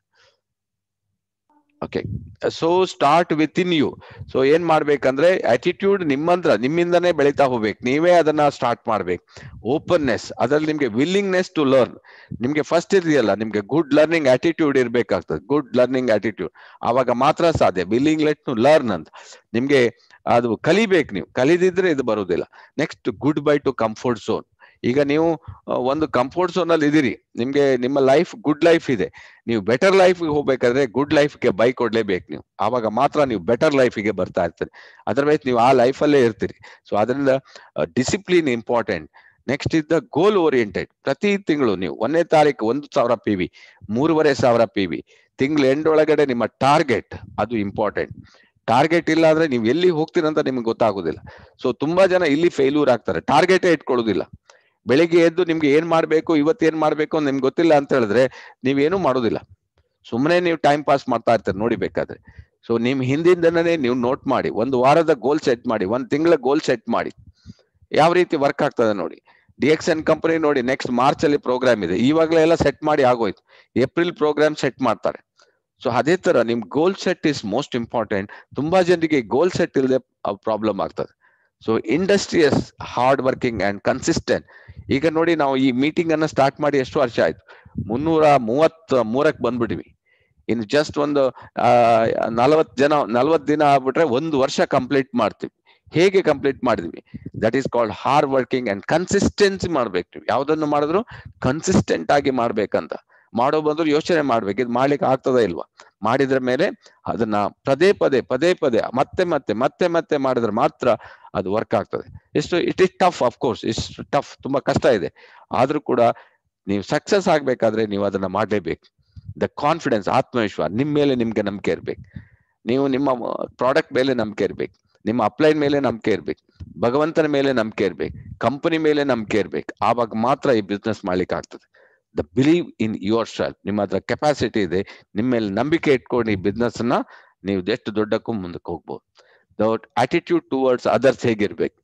okay so start within you so ಏನ್ ಮಾಡ್ಬೇಕಂದ್ರೆ ಆಟಿಟ್ಯೂಡ್ ನಿಮ್ಮಂದ್ರ ನಿಮ್ಮಿಂದನೇ ಬೆಳೀತಾ ಹೋಗ್ಬೇಕು ನೀವೇ ಅದನ್ನ ಸ್ಟಾರ್ಟ್ ಮಾಡ್ಬೇಕು ಓಪನ್ನೆಸ್ ಅದ್ರಲ್ಲಿ ನಿಮ್ಗೆ ವಿಲ್ಲಿಂಗ್ನೆಸ್ ಟು ಲರ್ನ್ ನಿಮ್ಗೆ ಫಸ್ಟ್ ಇದೆಯಲ್ಲ ನಿಮ್ಗೆ ಗುಡ್ ಲರ್ನಿಂಗ್ ಆಟಿಟ್ಯೂಡ್ ಇರ್ಬೇಕಾಗ್ತದೆ ಗುಡ್ ಲರ್ನಿಂಗ್ ಆಟಿಟ್ಯೂಡ್ ಆವಾಗ ಮಾತ್ರ ಸಾಧ್ಯ ವಿಲ್ಲಿಂಗ್ ಲೆಟ್ ಟು ಲರ್ನ್ ಅಂತ ನಿಮ್ಗೆ ಅದು ಕಲಿಬೇಕು ನೀವು ಕಲಿದಿದ್ರೆ ಇದು ಬರುವುದಿಲ್ಲ next goodbye to comfort zone ಈಗ ನೀವು ಒಂದು ಕಂಫರ್ಟ್ ಝೋನ್ ಅಲ್ಲಿ ಇದೀರಿ ನಿಮ್ಗೆ ನಿಮ್ಮ ಲೈಫ್ ಗುಡ್ ಲೈಫ್ ಇದೆ ನೀವು ಬೆಟರ್ ಲೈಫ್ ಹೋಗ್ಬೇಕಾದ್ರೆ ಗುಡ್ ಲೈಫ್ಗೆ ಬೈ ಕೊಡ್ಲೇಬೇಕು ನೀವು ಆವಾಗ ಮಾತ್ರ ನೀವು ಬೆಟರ್ ಲೈಫಿಗೆ ಬರ್ತಾ ಇರ್ತೀರಿ ಅದರ್ವೈಸ್ ನೀವು ಆ ಲೈಫಲ್ಲೇ ಇರ್ತೀರಿ ಸೊ ಅದರಿಂದ ಡಿಸಿಪ್ಲಿನ್ ಇಂಪಾರ್ಟೆಂಟ್ ನೆಕ್ಸ್ಟ್ ಇದ್ದ ಗೋಲ್ ಓರಿಯೆಂಟೆಡ್ ಪ್ರತಿ ತಿಂಗಳು ನೀವು ಒಂದನೇ ತಾರೀಕು ಒಂದು ಸಾವಿರ ಪಿ ವಿ ಮೂರುವರೆ ಸಾವಿರ ಪಿ ವಿ ತಿಂಗಳ ಎಂಡ್ ಒಳಗಡೆ ನಿಮ್ಮ ಟಾರ್ಗೆಟ್ ಅದು ಇಂಪಾರ್ಟೆಂಟ್ ಟಾರ್ಗೆಟ್ ಇಲ್ಲ ಅಂದ್ರೆ ನೀವು ಎಲ್ಲಿ ಹೋಗ್ತೀರಂತ ನಿಮ್ಗೆ ಗೊತ್ತಾಗುದಿಲ್ಲ ಸೊ ತುಂಬಾ ಜನ ಇಲ್ಲಿ ಫೇಲ್ಯೂರ್ ಆಗ್ತಾರೆ ಟಾರ್ಗೆಟೇ ಇಟ್ಕೊಳ್ಳೋದಿಲ್ಲ ಬೆಳಿಗ್ಗೆ ಎದ್ದು ನಿಮ್ಗೆ ಏನ್ ಮಾಡ್ಬೇಕು ಇವತ್ತು ಏನ್ ಮಾಡ್ಬೇಕು ಅಂತ ನಿಮ್ಗೆ ಗೊತ್ತಿಲ್ಲ ಅಂತ ಹೇಳಿದ್ರೆ ನೀವೇನು ಮಾಡೋದಿಲ್ಲ ಸುಮ್ಮನೆ ನೀವು ಟೈಮ್ ಪಾಸ್ ಮಾಡ್ತಾ ಇರ್ತೀರಿ ನೋಡಿ ಬೇಕಾದ್ರೆ ಸೊ ನಿಮ್ ಹಿಂದಿಂದನೇ ನೀವು ನೋಟ್ ಮಾಡಿ ಒಂದು ವಾರದ ಗೋಲ್ ಸೆಟ್ ಮಾಡಿ ಒಂದ್ ತಿಂಗಳ ಗೋಲ್ ಸೆಟ್ ಮಾಡಿ ಯಾವ ರೀತಿ ವರ್ಕ್ ಆಗ್ತದೆ ನೋಡಿ ಡಿ ಎಕ್ಸ್ ಎನ್ ಕಂಪನಿ ನೋಡಿ ನೆಕ್ಸ್ಟ್ ಮಾರ್ಚ್ ಅಲ್ಲಿ ಪ್ರೋಗ್ರಾಮ್ ಇದೆ ಇವಾಗಲೇ ಎಲ್ಲ ಸೆಟ್ ಮಾಡಿ ಆಗೋಯ್ತು ಏಪ್ರಿಲ್ ಪ್ರೋಗ್ರಾಮ್ ಸೆಟ್ ಮಾಡ್ತಾರೆ ಸೊ ಅದೇ ತರ ನಿಮ್ goal set is most important ತುಂಬಾ ಜನರಿಗೆ ಗೋಲ್ ಸೆಟ್ ಇಲ್ಲದೆ ಪ್ರಾಬ್ಲಮ್ ಆಗ್ತದೆ so industrious hard working and consistent ಈಗ ನೋಡಿ ನಾವು ಈ ಮೀಟಿಂಗ್ ಅನ್ನ ಸ್ಟಾರ್ಟ್ ಮಾಡಿ ಎಷ್ಟು ವರ್ಷ ಆಯ್ತು ಮುನ್ನೂರ ಮೂವತ್ ಮೂರಕ್ ಬಂದ್ಬಿಟ್ಟಿವಿ ಇನ್ನು ಜಸ್ಟ್ ಒಂದು ಆ ನಲವತ್ ಜನ ನಲವತ್ ದಿನ ಆಗ್ಬಿಟ್ರೆ ಒಂದು ವರ್ಷ ಕಂಪ್ಲೀಟ್ ಮಾಡ್ತೀವಿ ಹೇಗೆ ಕಂಪ್ಲೀಟ್ ಮಾಡಿದ್ವಿ that is called hard working and consistency ಮಾಡ್ಬೇಕು ನೀವು ಯಾವ್ದನ್ನು ಮಾಡಿದ್ರು ಕನ್ಸಿಸ್ಟೆಂಟ್ ಆಗಿ ಮಾಡ್ಬೇಕಂತ ಮಾಡೋ ಬಂದ್ರು ಯೋಚನೆ ಮಾಡ್ಬೇಕು ಇದು ಮಾಡ್ಲಿಕ್ಕೆ ಆಗ್ತದ ಇಲ್ವಾ ಮಾಡಿದ್ರ ಮೇಲೆ ಅದನ್ನ ಪದೇ ಪದೇ ಪದೇ ಪದೇ ಮತ್ತೆ ಮತ್ತೆ ಮತ್ತೆ ಮತ್ತೆ ಮಾಡಿದ್ರೆ ಮಾತ್ರ ಅದು ವರ್ಕ್ ಆಗ್ತದೆ ಎಷ್ಟು it is tough of course ಇಷ್ಟು ಟಫ್ ತುಂಬಾ ಕಷ್ಟ ಇದೆ ಆದ್ರೂ ಕೂಡ ನೀವು ಸಕ್ಸಸ್ ಆಗ್ಬೇಕಾದ್ರೆ ನೀವು ಅದನ್ನ ಮಾಡ್ಲೇಬೇಕು ದ ಕಾನ್ಫಿಡೆನ್ಸ್ ಆತ್ಮವಿಶ್ವಾಸ ನಿಮ್ ಮೇಲೆ ನಿಮ್ಗೆ ನಂಬಿಕೆ ಇರ್ಬೇಕು ನೀವು ನಿಮ್ಮ ಪ್ರಾಡಕ್ಟ್ ಮೇಲೆ ನಂಬಿಕೆ ಇರ್ಬೇಕು ನಿಮ್ಮ ಅಪ್ಲೈನ್ ಮೇಲೆ ನಂಬಿಕೆ ಇರ್ಬೇಕು ಭಗವಂತನ ಮೇಲೆ ನಂಬಿಕೆ ಇರ್ಬೇಕು ಕಂಪನಿ ಮೇಲೆ ನಂಬಿಕೆ ಇರ್ಬೇಕು ಆವಾಗ ಮಾತ್ರ ಈ ಬಿಸ್ನೆಸ್ ಮಾಡ್ಲಿಕ್ಕೆ ಆಗ್ತದೆ the believe in yourself ನಿಮ್ಮ ಹತ್ರ ಕೆಪಾಸಿಟಿ ಇದೆ ನಿಮ್ಮ ಮೇಲೆ ನಂಬಿಕೆ ಇಟ್ಕೊಂಡು ಈ ಬಿಸ್ನೆಸ್ ನ ನೀವು ಎಷ್ಟು ದೊಡ್ಡಕ್ಕೂ ಮುಂದಕ್ಕೆ ಹೋಗ್ಬೋದು ದಟ್ ಆಟಿಟ್ಯೂಡ್ ಟುವರ್ಡ್ಸ್ ಅದರ್ಸ್ ಹೇಗಿರ್ಬೇಕು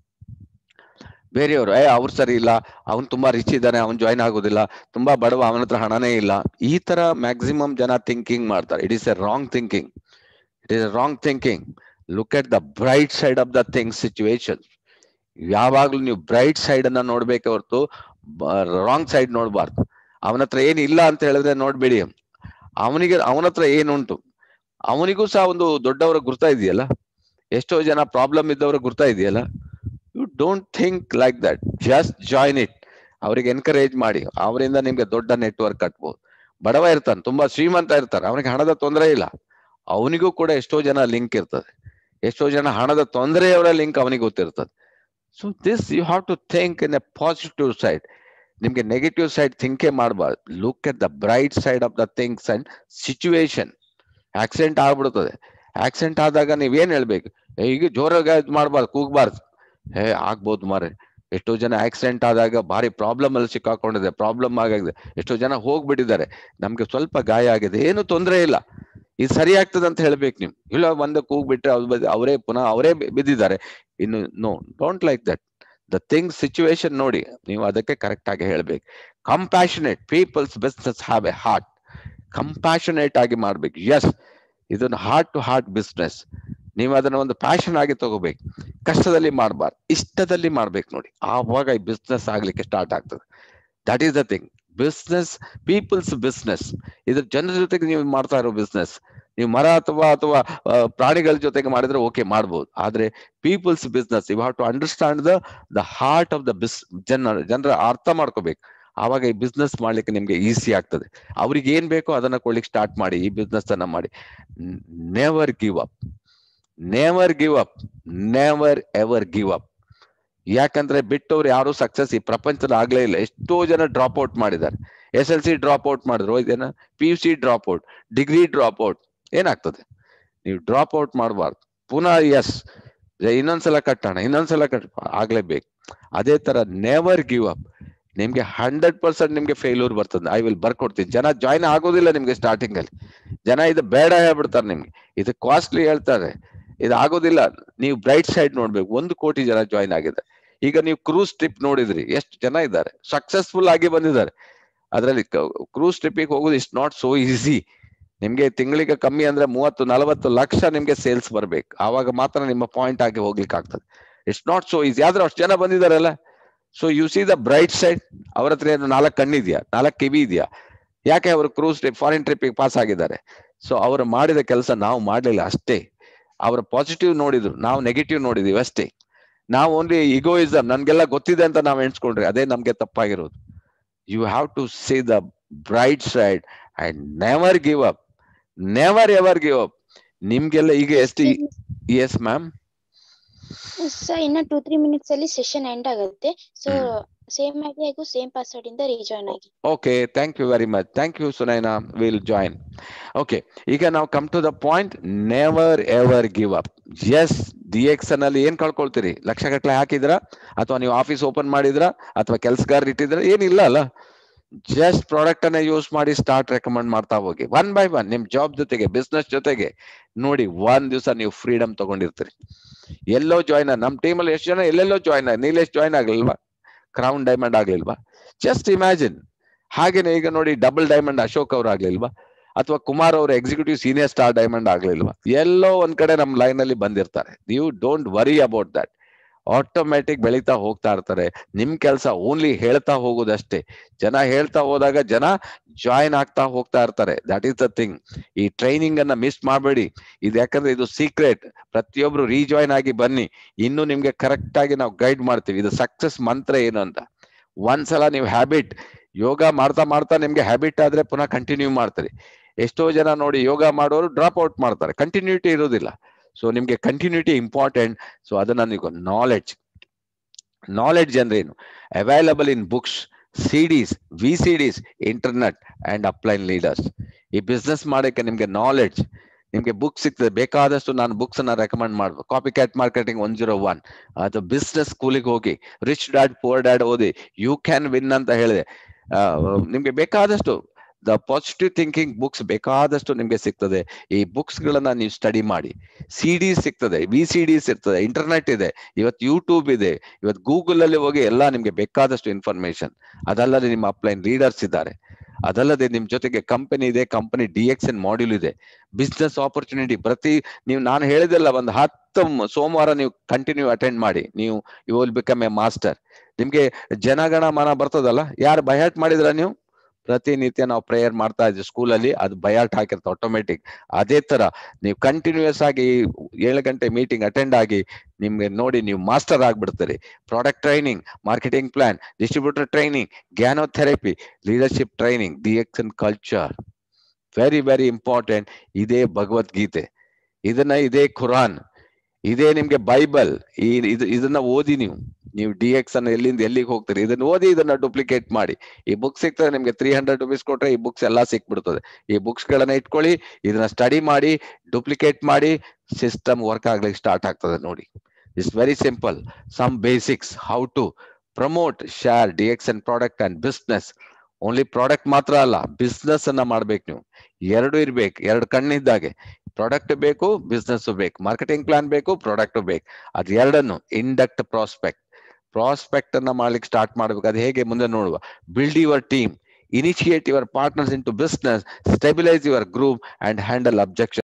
ಬೇರೆಯವರು ಏ ಅವ್ರು ಸರಿ ಇಲ್ಲ ಅವ್ನು ತುಂಬಾ ರಿಚ್ ಇದ್ದಾನೆ ಅವ್ನು ಜಾಯ್ನ್ ಆಗೋದಿಲ್ಲ ತುಂಬಾ ಬಡವ ಅವನ ಹತ್ರ ಹಣನೇ ಇಲ್ಲ ಈ ತರ ಮ್ಯಾಕ್ಸಿಮಮ್ ಜನ ಥಿಂಕಿಂಗ್ ಮಾಡ್ತಾರೆ it is a wrong thinking it is a wrong thinking look at the bright side of the thing situation ಯಾವಾಗ್ಲೂ ನೀವು ಬ್ರೈಟ್ ಸೈಡ್ ಅನ್ನ ನೋಡ್ಬೇಕೆ ಹೊರತು ರಾಂಗ್ ಸೈಡ್ ನೋಡ್ಬಾರ್ದು ಅವನ ಹತ್ರ ಏನಿಲ್ಲ ಅಂತ ಹೇಳಿದ್ರೆ ನೋಡ್ಬೇಡಿ ಅವನಿಗೆ ಅವನ ಹತ್ರ ಏನುಂಟು ಅವನಿಗೂ ಸಹ ಒಂದು ದೊಡ್ಡವರ ಗುರ್ತಾ ಇದೆಯಲ್ಲ ಎಷ್ಟೋ ಜನ ಪ್ರಾಬ್ಲಮ್ ಇದ್ದವರ ಗುರ್ತಾ ಇದೆಯಲ್ಲ you don't think like that just join it ಅವ್ರಿಗೆ ಎನ್ಕರೇಜ್ ಮಾಡಿ ಅವರಿಂದ ನಿಮ್ಗೆ ದೊಡ್ಡ ನೆಟ್ವರ್ಕ್ ಕಟ್ಬೋದು ಬಡವ ಇರ್ತಾನೆ ತುಂಬಾ ಶ್ರೀಮಂತ ಇರ್ತಾನೆ ಅವನಿಗೆ ಹಣದ ತೊಂದರೆ ಇಲ್ಲ ಅವನಿಗೂ ಕೂಡ ಎಷ್ಟೋ ಜನ ಲಿಂಕ್ ಇರ್ತದೆ ಎಷ್ಟೋ ಜನ ಹಣದ ತೊಂದರೆಯವರ ಲಿಂಕ್ ಅವನಿಗೆ ಗೊತ್ತಿರ್ತದೆ so this you have to think in a positive side ನಿಮ್ಗೆ ನೆಗೆಟಿವ್ ಸೈಡ್ ಥಿಂಕೇ ಮಾಡಬಾರ್ದು look at the bright side of the things and situation accident ಆಗ್ಬಿಡ್ತದೆ ಆಕ್ಸಿಡೆಂಟ್ ಆದಾಗ ನೀವೇನ್ ಹೇಳ್ಬೇಕು ಈಗ ಜೋರಾಗ ಇದು ಮಾಡಬಾರ್ದು ಕೂಗ್ಬಾರ್ದು ಹೇ ಆಗ್ಬೋದು ಮಾರೆ ಎಷ್ಟೋ ಜನ ಆಕ್ಸಿಡೆಂಟ್ ಆದಾಗ ಭಾರಿ ಪ್ರಾಬ್ಲಮ್ ಅಲ್ಲಿ ಸಿಕ್ಕಾಕೊಂಡಿದೆ ಪ್ರಾಬ್ಲಮ್ ಆಗಿದೆ ಎಷ್ಟೋ ಜನ ಹೋಗ್ಬಿಟ್ಟಿದ್ದಾರೆ ನಮ್ಗೆ ಸ್ವಲ್ಪ ಗಾಯ ಆಗಿದೆ ಏನು ತೊಂದರೆ ಇಲ್ಲ ಇದು ಸರಿ ಆಗ್ತದೆ ಅಂತ ಹೇಳ್ಬೇಕು ನೀವು ಇಲ್ಲ ಒಂದೇ ಕೂಗ್ಬಿಟ್ರೆ ಅವ್ರು ಅವರೇ ಪುನಃ ಅವರೇ ಬಿದ್ದಿದ್ದಾರೆ ಇನ್ನು no don't like that the thing situation ನೋಡಿ ನೀವು ಅದಕ್ಕೆ ಕರೆಕ್ಟ್ ಆಗಿ ಹೇಳ್ಬೇಕು compassionate peoples business have a heart compassionate ಆಗಿ ಮಾಡ್ಬೇಕು ಎಸ್ ಇದೊಂದು ಹಾರ್ಟ್ ಟು ಹಾರ್ಟ್ ಬಿಸ್ನೆಸ್ ನೀವು ಅದನ್ನ ಒಂದು ಪ್ಯಾಷನ್ ಆಗಿ ತಗೋಬೇಕು ಕಷ್ಟದಲ್ಲಿ ಮಾಡಬಾರ್ದು ಇಷ್ಟದಲ್ಲಿ ಮಾಡ್ಬೇಕು ನೋಡಿ ಆವಾಗ ಈ ಬಿಸ್ನೆಸ್ ಆಗ್ಲಿಕ್ಕೆ ಸ್ಟಾರ್ಟ್ ಆಗ್ತದೆ that is the thing business peoples business ಇದ್ರ ಜನರ ಜೊತೆಗೆ ನೀವು ಮಾಡ್ತಾ ಇರೋ ಬಿಸ್ನೆಸ್ ನೀವು ಮರ ಅಥವಾ ಅಥವಾ ಪ್ರಾಣಿಗಳ ಜೊತೆಗೆ ಮಾಡಿದ್ರೆ ಓಕೆ ಮಾಡ್ಬೋದು ಆದ್ರೆ peoples business you have to understand the the heart of the biz ಜನರ ಜನರ ಅರ್ಥ ಮಾಡ್ಕೋಬೇಕು ಆವಾಗ ಈ ಬಿಸ್ನೆಸ್ ಮಾಡ್ಲಿಕ್ಕೆ ನಿಮ್ಗೆ ಈಸಿ ಆಗ್ತದೆ ಅವ್ರಿಗೆ ಏನ್ ಬೇಕೋ ಅದನ್ನ ಕೊಡ್ಲಿಕ್ಕೆ ಸ್ಟಾರ್ಟ್ ಮಾಡಿ ಈ ಬಿಸ್ನೆಸ್ ಅನ್ನ ಮಾಡಿ never give up never give up never ever give up ಯಾಕಂದ್ರೆ ಬಿಟ್ಟವ್ರು ಯಾರು ಸಕ್ಸಸ್ ಈ ಪ್ರಪಂಚದ ಆಗ್ಲೇ ಇಲ್ಲ ಎಷ್ಟೋ ಜನ ಡ್ರಾಪ್ ಔಟ್ ಮಾಡಿದ್ದಾರೆ S L C drop out ಮಾಡಿದ್ರು ಇದೇನ P U C drop out degree drop out ಏನಾಗ್ತದೆ ನೀವು ಡ್ರಾಪ್ ಔಟ್ ಮಾಡಬಾರ್ದು ಪುನಃ ಎಸ್ ಇನ್ನೊಂದ್ಸಲ ಕಟ್ಟೋಣ ಇನ್ನೊಂದ್ಸಲ ಕಟ್ ಆಗ್ಲೇಬೇಕು ಅದೇ ತರ ನೆವರ್ ಗಿವ್ ಅಪ್ ನಿಮ್ಗೆ ಹಂಡ್ರೆಡ್ ಪರ್ಸೆಂಟ್ ನಿಮ್ಗೆ ಫೇಲ್ಯೂರ್ ಬರ್ತದೆ ಐ ವಿಲ್ ಬರ್ಕೊಡ್ತೀನಿ ಜನ ಜಾಯ್ನ್ ಆಗೋದಿಲ್ಲ ನಿಮ್ಗೆ ಸ್ಟಾರ್ಟಿಂಗ್ ಅಲ್ಲಿ ಜನ ಇದು ಬೇಡ ಹೇಳ್ಬಿಡ್ತಾರೆ ನಿಮ್ಗೆ ಇದು ಕಾಸ್ಟ್ಲಿ ಹೇಳ್ತಾರೆ ಇದು ಆಗೋದಿಲ್ಲ ನೀವು ಬ್ರೈಟ್ ಸೈಡ್ ನೋಡ್ಬೇಕು ಒಂದು ಕೋಟಿ ಜನ ಜಾಯ್ನ್ ಆಗಿದೆ ಈಗ ನೀವು ಕ್ರೂಸ್ ಟ್ರಿಪ್ ನೋಡಿದ್ರಿ ಎಷ್ಟು ಜನ ಇದ್ದಾರೆ ಸಕ್ಸಸ್ಫುಲ್ ಆಗಿ ಬಂದಿದ್ದಾರೆ ಅದರಲ್ಲಿ ಕ್ರೂಸ್ ಟ್ರಿಪ್ಪಿಗೆ ಹೋಗೋದು ಇಟ್ಸ್ ನಾಟ್ ಸೋ ಈಸಿ ನಿಮ್ಗೆ ತಿಂಗಳಿಗೆ ಕಮ್ಮಿ ಅಂದ್ರೆ ಮೂವತ್ತು ನಲವತ್ತು ಲಕ್ಷ ನಿಮ್ಗೆ ಸೇಲ್ಸ್ ಬರ್ಬೇಕು ಆವಾಗ ಮಾತ್ರ ನಿಮ್ಮ ಪಾಯಿಂಟ್ ಆಗಿ ಹೋಗ್ಲಿಕ್ಕೆ ಆಗ್ತದೆ ಇಟ್ಸ್ ನಾಟ್ ಸೋ ಈಸಿ ಆದ್ರೆ ಅಷ್ಟು ಜನ ಬಂದಿದಾರಲ್ಲ so you see the bright side ಅವ್ರ ಹತ್ರ ಏನು ನಾಲ್ಕು ಕಣ್ಣಿದ್ಯಾ ನಾಲ್ಕು ಕಿವಿ ಇದೆಯಾ ಯಾಕೆ ಅವರು ಕ್ರೂಸ್ ಟ್ರಿಪ್ ಫಾರಿನ್ ಟ್ರಿಪ್ಪಿಗೆ ಪಾಸ್ ಆಗಿದ್ದಾರೆ ಸೊ ಅವರು ಮಾಡಿದ ಕೆಲಸ ನಾವು ಮಾಡಲಿಲ್ಲ ಅಷ್ಟೇ ಅವರ ಪಾಸಿಟಿವ್ ನೋಡಿದ್ರು ನಾವು ನೆಗೆಟಿವ್ ನೋಡಿದೀವಿ ಅಷ್ಟೇ ನಾವು ಓನ್ಲಿ ಇಗೋಯಿಸಮ್ ನನ್ಗೆಲ್ಲ ಗೊತ್ತಿದೆ ಅಂತ ನಾವು ಎಣಿಸ್ಕೊಂಡ್ರಿ ಅದೇ ನಮ್ಗೆ ತಪ್ಪಾಗಿರೋದು you have to see the bright side and never give up never ever give up ನಿಮ್ಗೆಲ್ಲ ಈಗ ಎಷ್ಟು ಎಸ್ ಮ್ಯಾಮ್ ಸರ್ ಇನ್ನ ಟೂ ತ್ರೀ ಮಿನಿಟ್ಸ್ ಅಲ್ಲಿ ಸೆಷನ್ ಎಂಡ್ ಆಗುತ್ತೆ ಸೊ ಸೇಮ್ ಐಡಿ ಹಾಗೂ ಸೇಮ್ ಪಾಸ್ವರ್ಡ್ ಇಂದ ರೀಜಾಯ್ನ್ ಆಗಿ okay thank you very much thank you Sunaina will join okay ಈಗ ನಾವು come to the point never ever give up yes D X ನಲ್ಲಿ ಏನ್ ಕಳ್ಕೊಳ್ತೀರಿ ಲಕ್ಷ ಗಟ್ಟಲೆ ಹಾಕಿದ್ರ ಅಥವಾ ನೀವು ಆಫೀಸ್ ಓಪನ್ ಮಾಡಿದ್ರ ಅಥವಾ ಕೆಲ್ಸಗಾರ ಇಟ್ಟಿದ್ರ ಏನಿಲ್ಲ ಅಲ್ಲ ಜಸ್ಟ್ ಪ್ರಾಡಕ್ಟ್ ಅನ್ನ ಯೂಸ್ ಮಾಡಿ ಸ್ಟಾರ್ಟ್ ರೆಕಮೆಂಡ್ ಮಾಡ್ತಾ ಹೋಗಿ ಒನ್ ಬೈ ಒನ್ ನಿಮ್ ಜಾಬ್ ಜೊತೆಗೆ ಬಿಸ್ನೆಸ್ ಜೊತೆಗೆ ನೋಡಿ ಒಂದ್ ದಿವಸ ನೀವು ಫ್ರೀಡಮ್ ತಗೊಂಡಿರ್ತೀರಿ ಎಲ್ಲೋ ಜಾಯ್ನ್ ನಮ್ ಟೀಮಲ್ಲಿ ಎಷ್ಟು ಜನ ಎಲ್ಲೆಲ್ಲೋ ಜಾಯ್ನ್ ಆಗಿ ನೀಲೇಶ್ ಜಾಯ್ನ್ ಆಗ್ಲಿಲ್ವಾ ಕ್ರೌನ್ ಡೈಮಂಡ್ ಆಗ್ಲಿಲ್ವಾ ಜಸ್ಟ್ ಇಮ್ಯಾಜಿನ್ ಹಾಗೇನೆ ಈಗ ನೋಡಿ ಡಬಲ್ ಡೈಮಂಡ್ ಅಶೋಕ್ ಅವ್ರು ಆಗ್ಲಿಲ್ವಾ ಅಥವಾ ಕುಮಾರ್ ಅವರು ಎಕ್ಸಿಕ್ಯೂಟಿವ್ ಸೀನಿಯರ್ ಸ್ಟಾರ್ ಡೈಮಂಡ್ ಆಗ್ಲಿಲ್ವಾ ಎಲ್ಲೋ ಒಂದ್ ಕಡೆ ನಮ್ ಲೈನ್ ಅಲ್ಲಿ ಬಂದಿರ್ತಾರೆ ನೀವು don't worry about that automatic ಬೆಳೀತಾ ಹೋಗ್ತಾ ಇರ್ತಾರೆ ನಿಮ್ ಕೆಲಸ ಓನ್ಲಿ ಹೇಳ್ತಾ ಹೋಗೋದಷ್ಟೇ ಜನ ಹೇಳ್ತಾ ಹೋದಾಗ ಜನ ಜಾಯಿನ್ ಆಗ್ತಾ ಹೋಗ್ತಾ ಇರ್ತಾರೆ ದಟ್ ಈಸ್ ದ ಥಿಂಗ್ ಈ ಟ್ರೈನಿಂಗ್ ಅನ್ನ ಮಿಸ್ ಮಾಡಬೇಡಿ ಇದು ಯಾಕಂದ್ರೆ ಇದು ಸೀಕ್ರೆಟ್ ಪ್ರತಿಯೊಬ್ರು ರೀಜಾಯಿನ್ ಆಗಿ ಬನ್ನಿ ಇನ್ನು ನಿಮ್ಗೆ ಕರೆಕ್ಟ್ ಆಗಿ ನಾವು ಗೈಡ್ ಮಾಡ್ತೀವಿ ಇದು ಸಕ್ಸಸ್ ಮಂತ್ರ ಏನು ಅಂತ ಒಂದ್ಸಲ ನೀವು ಹ್ಯಾಬಿಟ್ ಯೋಗ ಮಾಡ್ತಾ ಮಾಡ್ತಾ ನಿಮ್ಗೆ ಹ್ಯಾಬಿಟ್ ಆದ್ರೆ ಪುನಃ ಕಂಟಿನ್ಯೂ ಮಾಡ್ತೀರಿ ಎಷ್ಟೋ ಜನ ನೋಡಿ ಯೋಗ ಮಾಡೋರು ಡ್ರಾಪ್ ಔಟ್ ಮಾಡ್ತಾರೆ ಕಂಟಿನ್ಯೂಟಿ ಇರೋದಿಲ್ಲ ಸೊ ನಿಮ್ಗೆ ಕಂಟಿನ್ಯೂಟಿ ಇಂಪಾರ್ಟೆಂಟ್ ಸೊ ಅದನ್ನ ನೀವು ನಾಲೆಡ್ಜ್ ನಾಲೆಡ್ಜ್ ಅಂದ್ರೆ ಏನು available in books CDs V C Ds internet and upline leaders ಈ ಬಿಸ್ನೆಸ್ ಮಾಡಕ್ಕೆ ನಿಮ್ಗೆ ನಾಲೆಡ್ಜ್ ನಿಮ್ಗೆ ಬುಕ್ ಸಿಗ್ತದೆ ಬೇಕಾದಷ್ಟು ನಾನು ಬುಕ್ಸ್ ಅನ್ನ ರೆಕಮೆಂಡ್ ಮಾಡ್ಬೋದು copy cat marketing one zero one ಅಥವಾ ಬಿಸ್ನೆಸ್ ಸ್ಕೂಲಿಗೆ ಹೋಗಿ ರಿಚ್ ಡ್ಯಾಡ್ ಪುವರ್ ಡ್ಯಾಡ್ ಓದಿ ಯು ಕ್ಯಾನ್ ವಿನ್ ಅಂತ ಹೇಳಿದೆ ನಿಮ್ಗೆ ಬೇಕಾದಷ್ಟು ದ ಪಾಸಿಟಿವ್ ಥಿಂಕಿಂಗ್ ಬುಕ್ಸ್ ಬೇಕಾದಷ್ಟು ನಿಮ್ಗೆ ಸಿಗ್ತದೆ ಈ ಬುಕ್ಸ್ ಗಳನ್ನ ನೀವು ಸ್ಟಡಿ ಮಾಡಿ ಸಿ ಡಿ ಸಿಗ್ತದೆ ವಿ ಸಿ ಡಿಸ್ ಇರ್ತದೆ ಇಂಟರ್ನೆಟ್ ಇದೆ ಇವತ್ತು ಯೂಟ್ಯೂಬ್ ಇದೆ ಇವತ್ತು ಗೂಗಲ್ ಅಲ್ಲಿ ಹೋಗಿ ಎಲ್ಲ ನಿಮ್ಗೆ ಬೇಕಾದಷ್ಟು ಇನ್ಫಾರ್ಮೇಶನ್ ಅದಲ್ಲದೆ ನಿಮ್ಮ ಅಪ್ಲೈನ್ ಲೀಡರ್ಸ್ ಇದ್ದಾರೆ ಅದಲ್ಲದೆ ನಿಮ್ ಜೊತೆಗೆ ಕಂಪನಿ ಇದೆ company D X N module ಇದೆ ಬಿಸ್ನೆಸ್ ಆಪರ್ಚುನಿಟಿ ಪ್ರತಿ ನೀವು ನಾನು ಹೇಳಿದೆಲ್ಲ ಒಂದು ಹತ್ತು ಸೋಮವಾರ ನೀವು ಕಂಟಿನ್ಯೂ ಅಟೆಂಡ್ ಮಾಡಿ ನೀವು you will become a master ನಿಮ್ಗೆ ಜನಗಣ ಮನ ಬರ್ತದಲ್ಲ ಯಾರು ಬಯಾಟ್ ಮಾಡಿದ್ರ ನೀವು ಪ್ರತಿನಿತ್ಯ ನಾವು ಪ್ರೇಯರ್ ಮಾಡ್ತಾ ಇದ್ವಿ ಸ್ಕೂಲಲ್ಲಿ ಅದು ಬಯಾಟ್ ಹಾಕಿರ್ತ ಆಟೋಮೆಟಿಕ್ ಅದೇ ತರ ನೀವು ಕಂಟಿನ್ಯೂಸ್ ಆಗಿ ಏಳು ಗಂಟೆ ಮೀಟಿಂಗ್ ಅಟೆಂಡ್ ಆಗಿ ನಿಮ್ಗೆ ನೋಡಿ ನೀವು ಮಾಸ್ಟರ್ ಆಗ್ಬಿಡ್ತೀರಿ product training marketing plan distributor training ganotherapy leadership training D X and culture very very important ಇದೇ ಭಗವದ್ಗೀತೆ ಇದನ್ನ ಇದೇ ಖುರಾನ್ ಇದೇ ನಿಮ್ಗೆ ಬೈಬಲ್ ಈ ಇದು ಇದನ್ನ ಓದಿ ನೀವು ನೀವು ಡಿ ಎಕ್ಸ್ ಅನ್ನ ಎಲ್ಲಿಂದ ಎಲ್ಲಿಗೆ ಹೋಗ್ತೀರಿ ಇದನ್ನ ಓದಿ ಇದನ್ನ ಡೂಪ್ಲಿಕೇಟ್ ಮಾಡಿ ಈ ಬುಕ್ ಸಿಗ್ತದೆ ನಿಮ್ಗೆ ತ್ರೀ ಹಂಡ್ರೆಡ್ ರುಪೀಸ್ ಕೊಟ್ರೆ ಈ ಬುಕ್ಸ್ ಎಲ್ಲ ಸಿಕ್ಬಿಡ್ತದೆ ಈ ಬುಕ್ಸ್ ಗಳನ್ನ ಇಟ್ಕೊಳ್ಳಿ ಇದನ್ನ ಸ್ಟಡಿ ಮಾಡಿ ಡೂಪ್ಲಿಕೇಟ್ ಮಾಡಿ ಸಿಸ್ಟಮ್ ವರ್ಕ್ ಆಗ್ಲಿಕ್ಕೆ ಸ್ಟಾರ್ಟ್ ಆಗ್ತದೆ ನೋಡಿ it's very simple some basics how to promote share D X and product and business only product ಮಾತ್ರ ಅಲ್ಲ ಬಿಸ್ನೆಸ್ ಅನ್ನ ಮಾಡ್ಬೇಕು ನೀವು ಎರಡು ಇರ್ಬೇಕು ಎರಡು ಕಣ್ಣಿದ್ದಾಗೆ ಪ್ರಾಡಕ್ಟ್ ಬೇಕು ಬಿಸ್ನೆಸ್ ಬೇಕು ಮಾರ್ಕೆಟಿಂಗ್ ಪ್ಲಾನ್ ಬೇಕು ಪ್ರಾಡಕ್ಟ್ ಬೇಕು ಅದ್ ಎರಡನ್ನು ಇಂಡಕ್ಟ್ ಪ್ರಾಸ್ಪೆಕ್ಟ್ ಪ್ರಾಸ್ಪೆಕ್ಟ್ ಅನ್ನ ಮಾಡ್ಲಿಕ್ಕೆ ಸ್ಟಾರ್ಟ್ ಮಾಡ್ಬೇಕು ಅದು ಹೇಗೆ ಮುಂದೆ ನೋಡುವ build your team initiate your partners into business stabilise your group and handle objection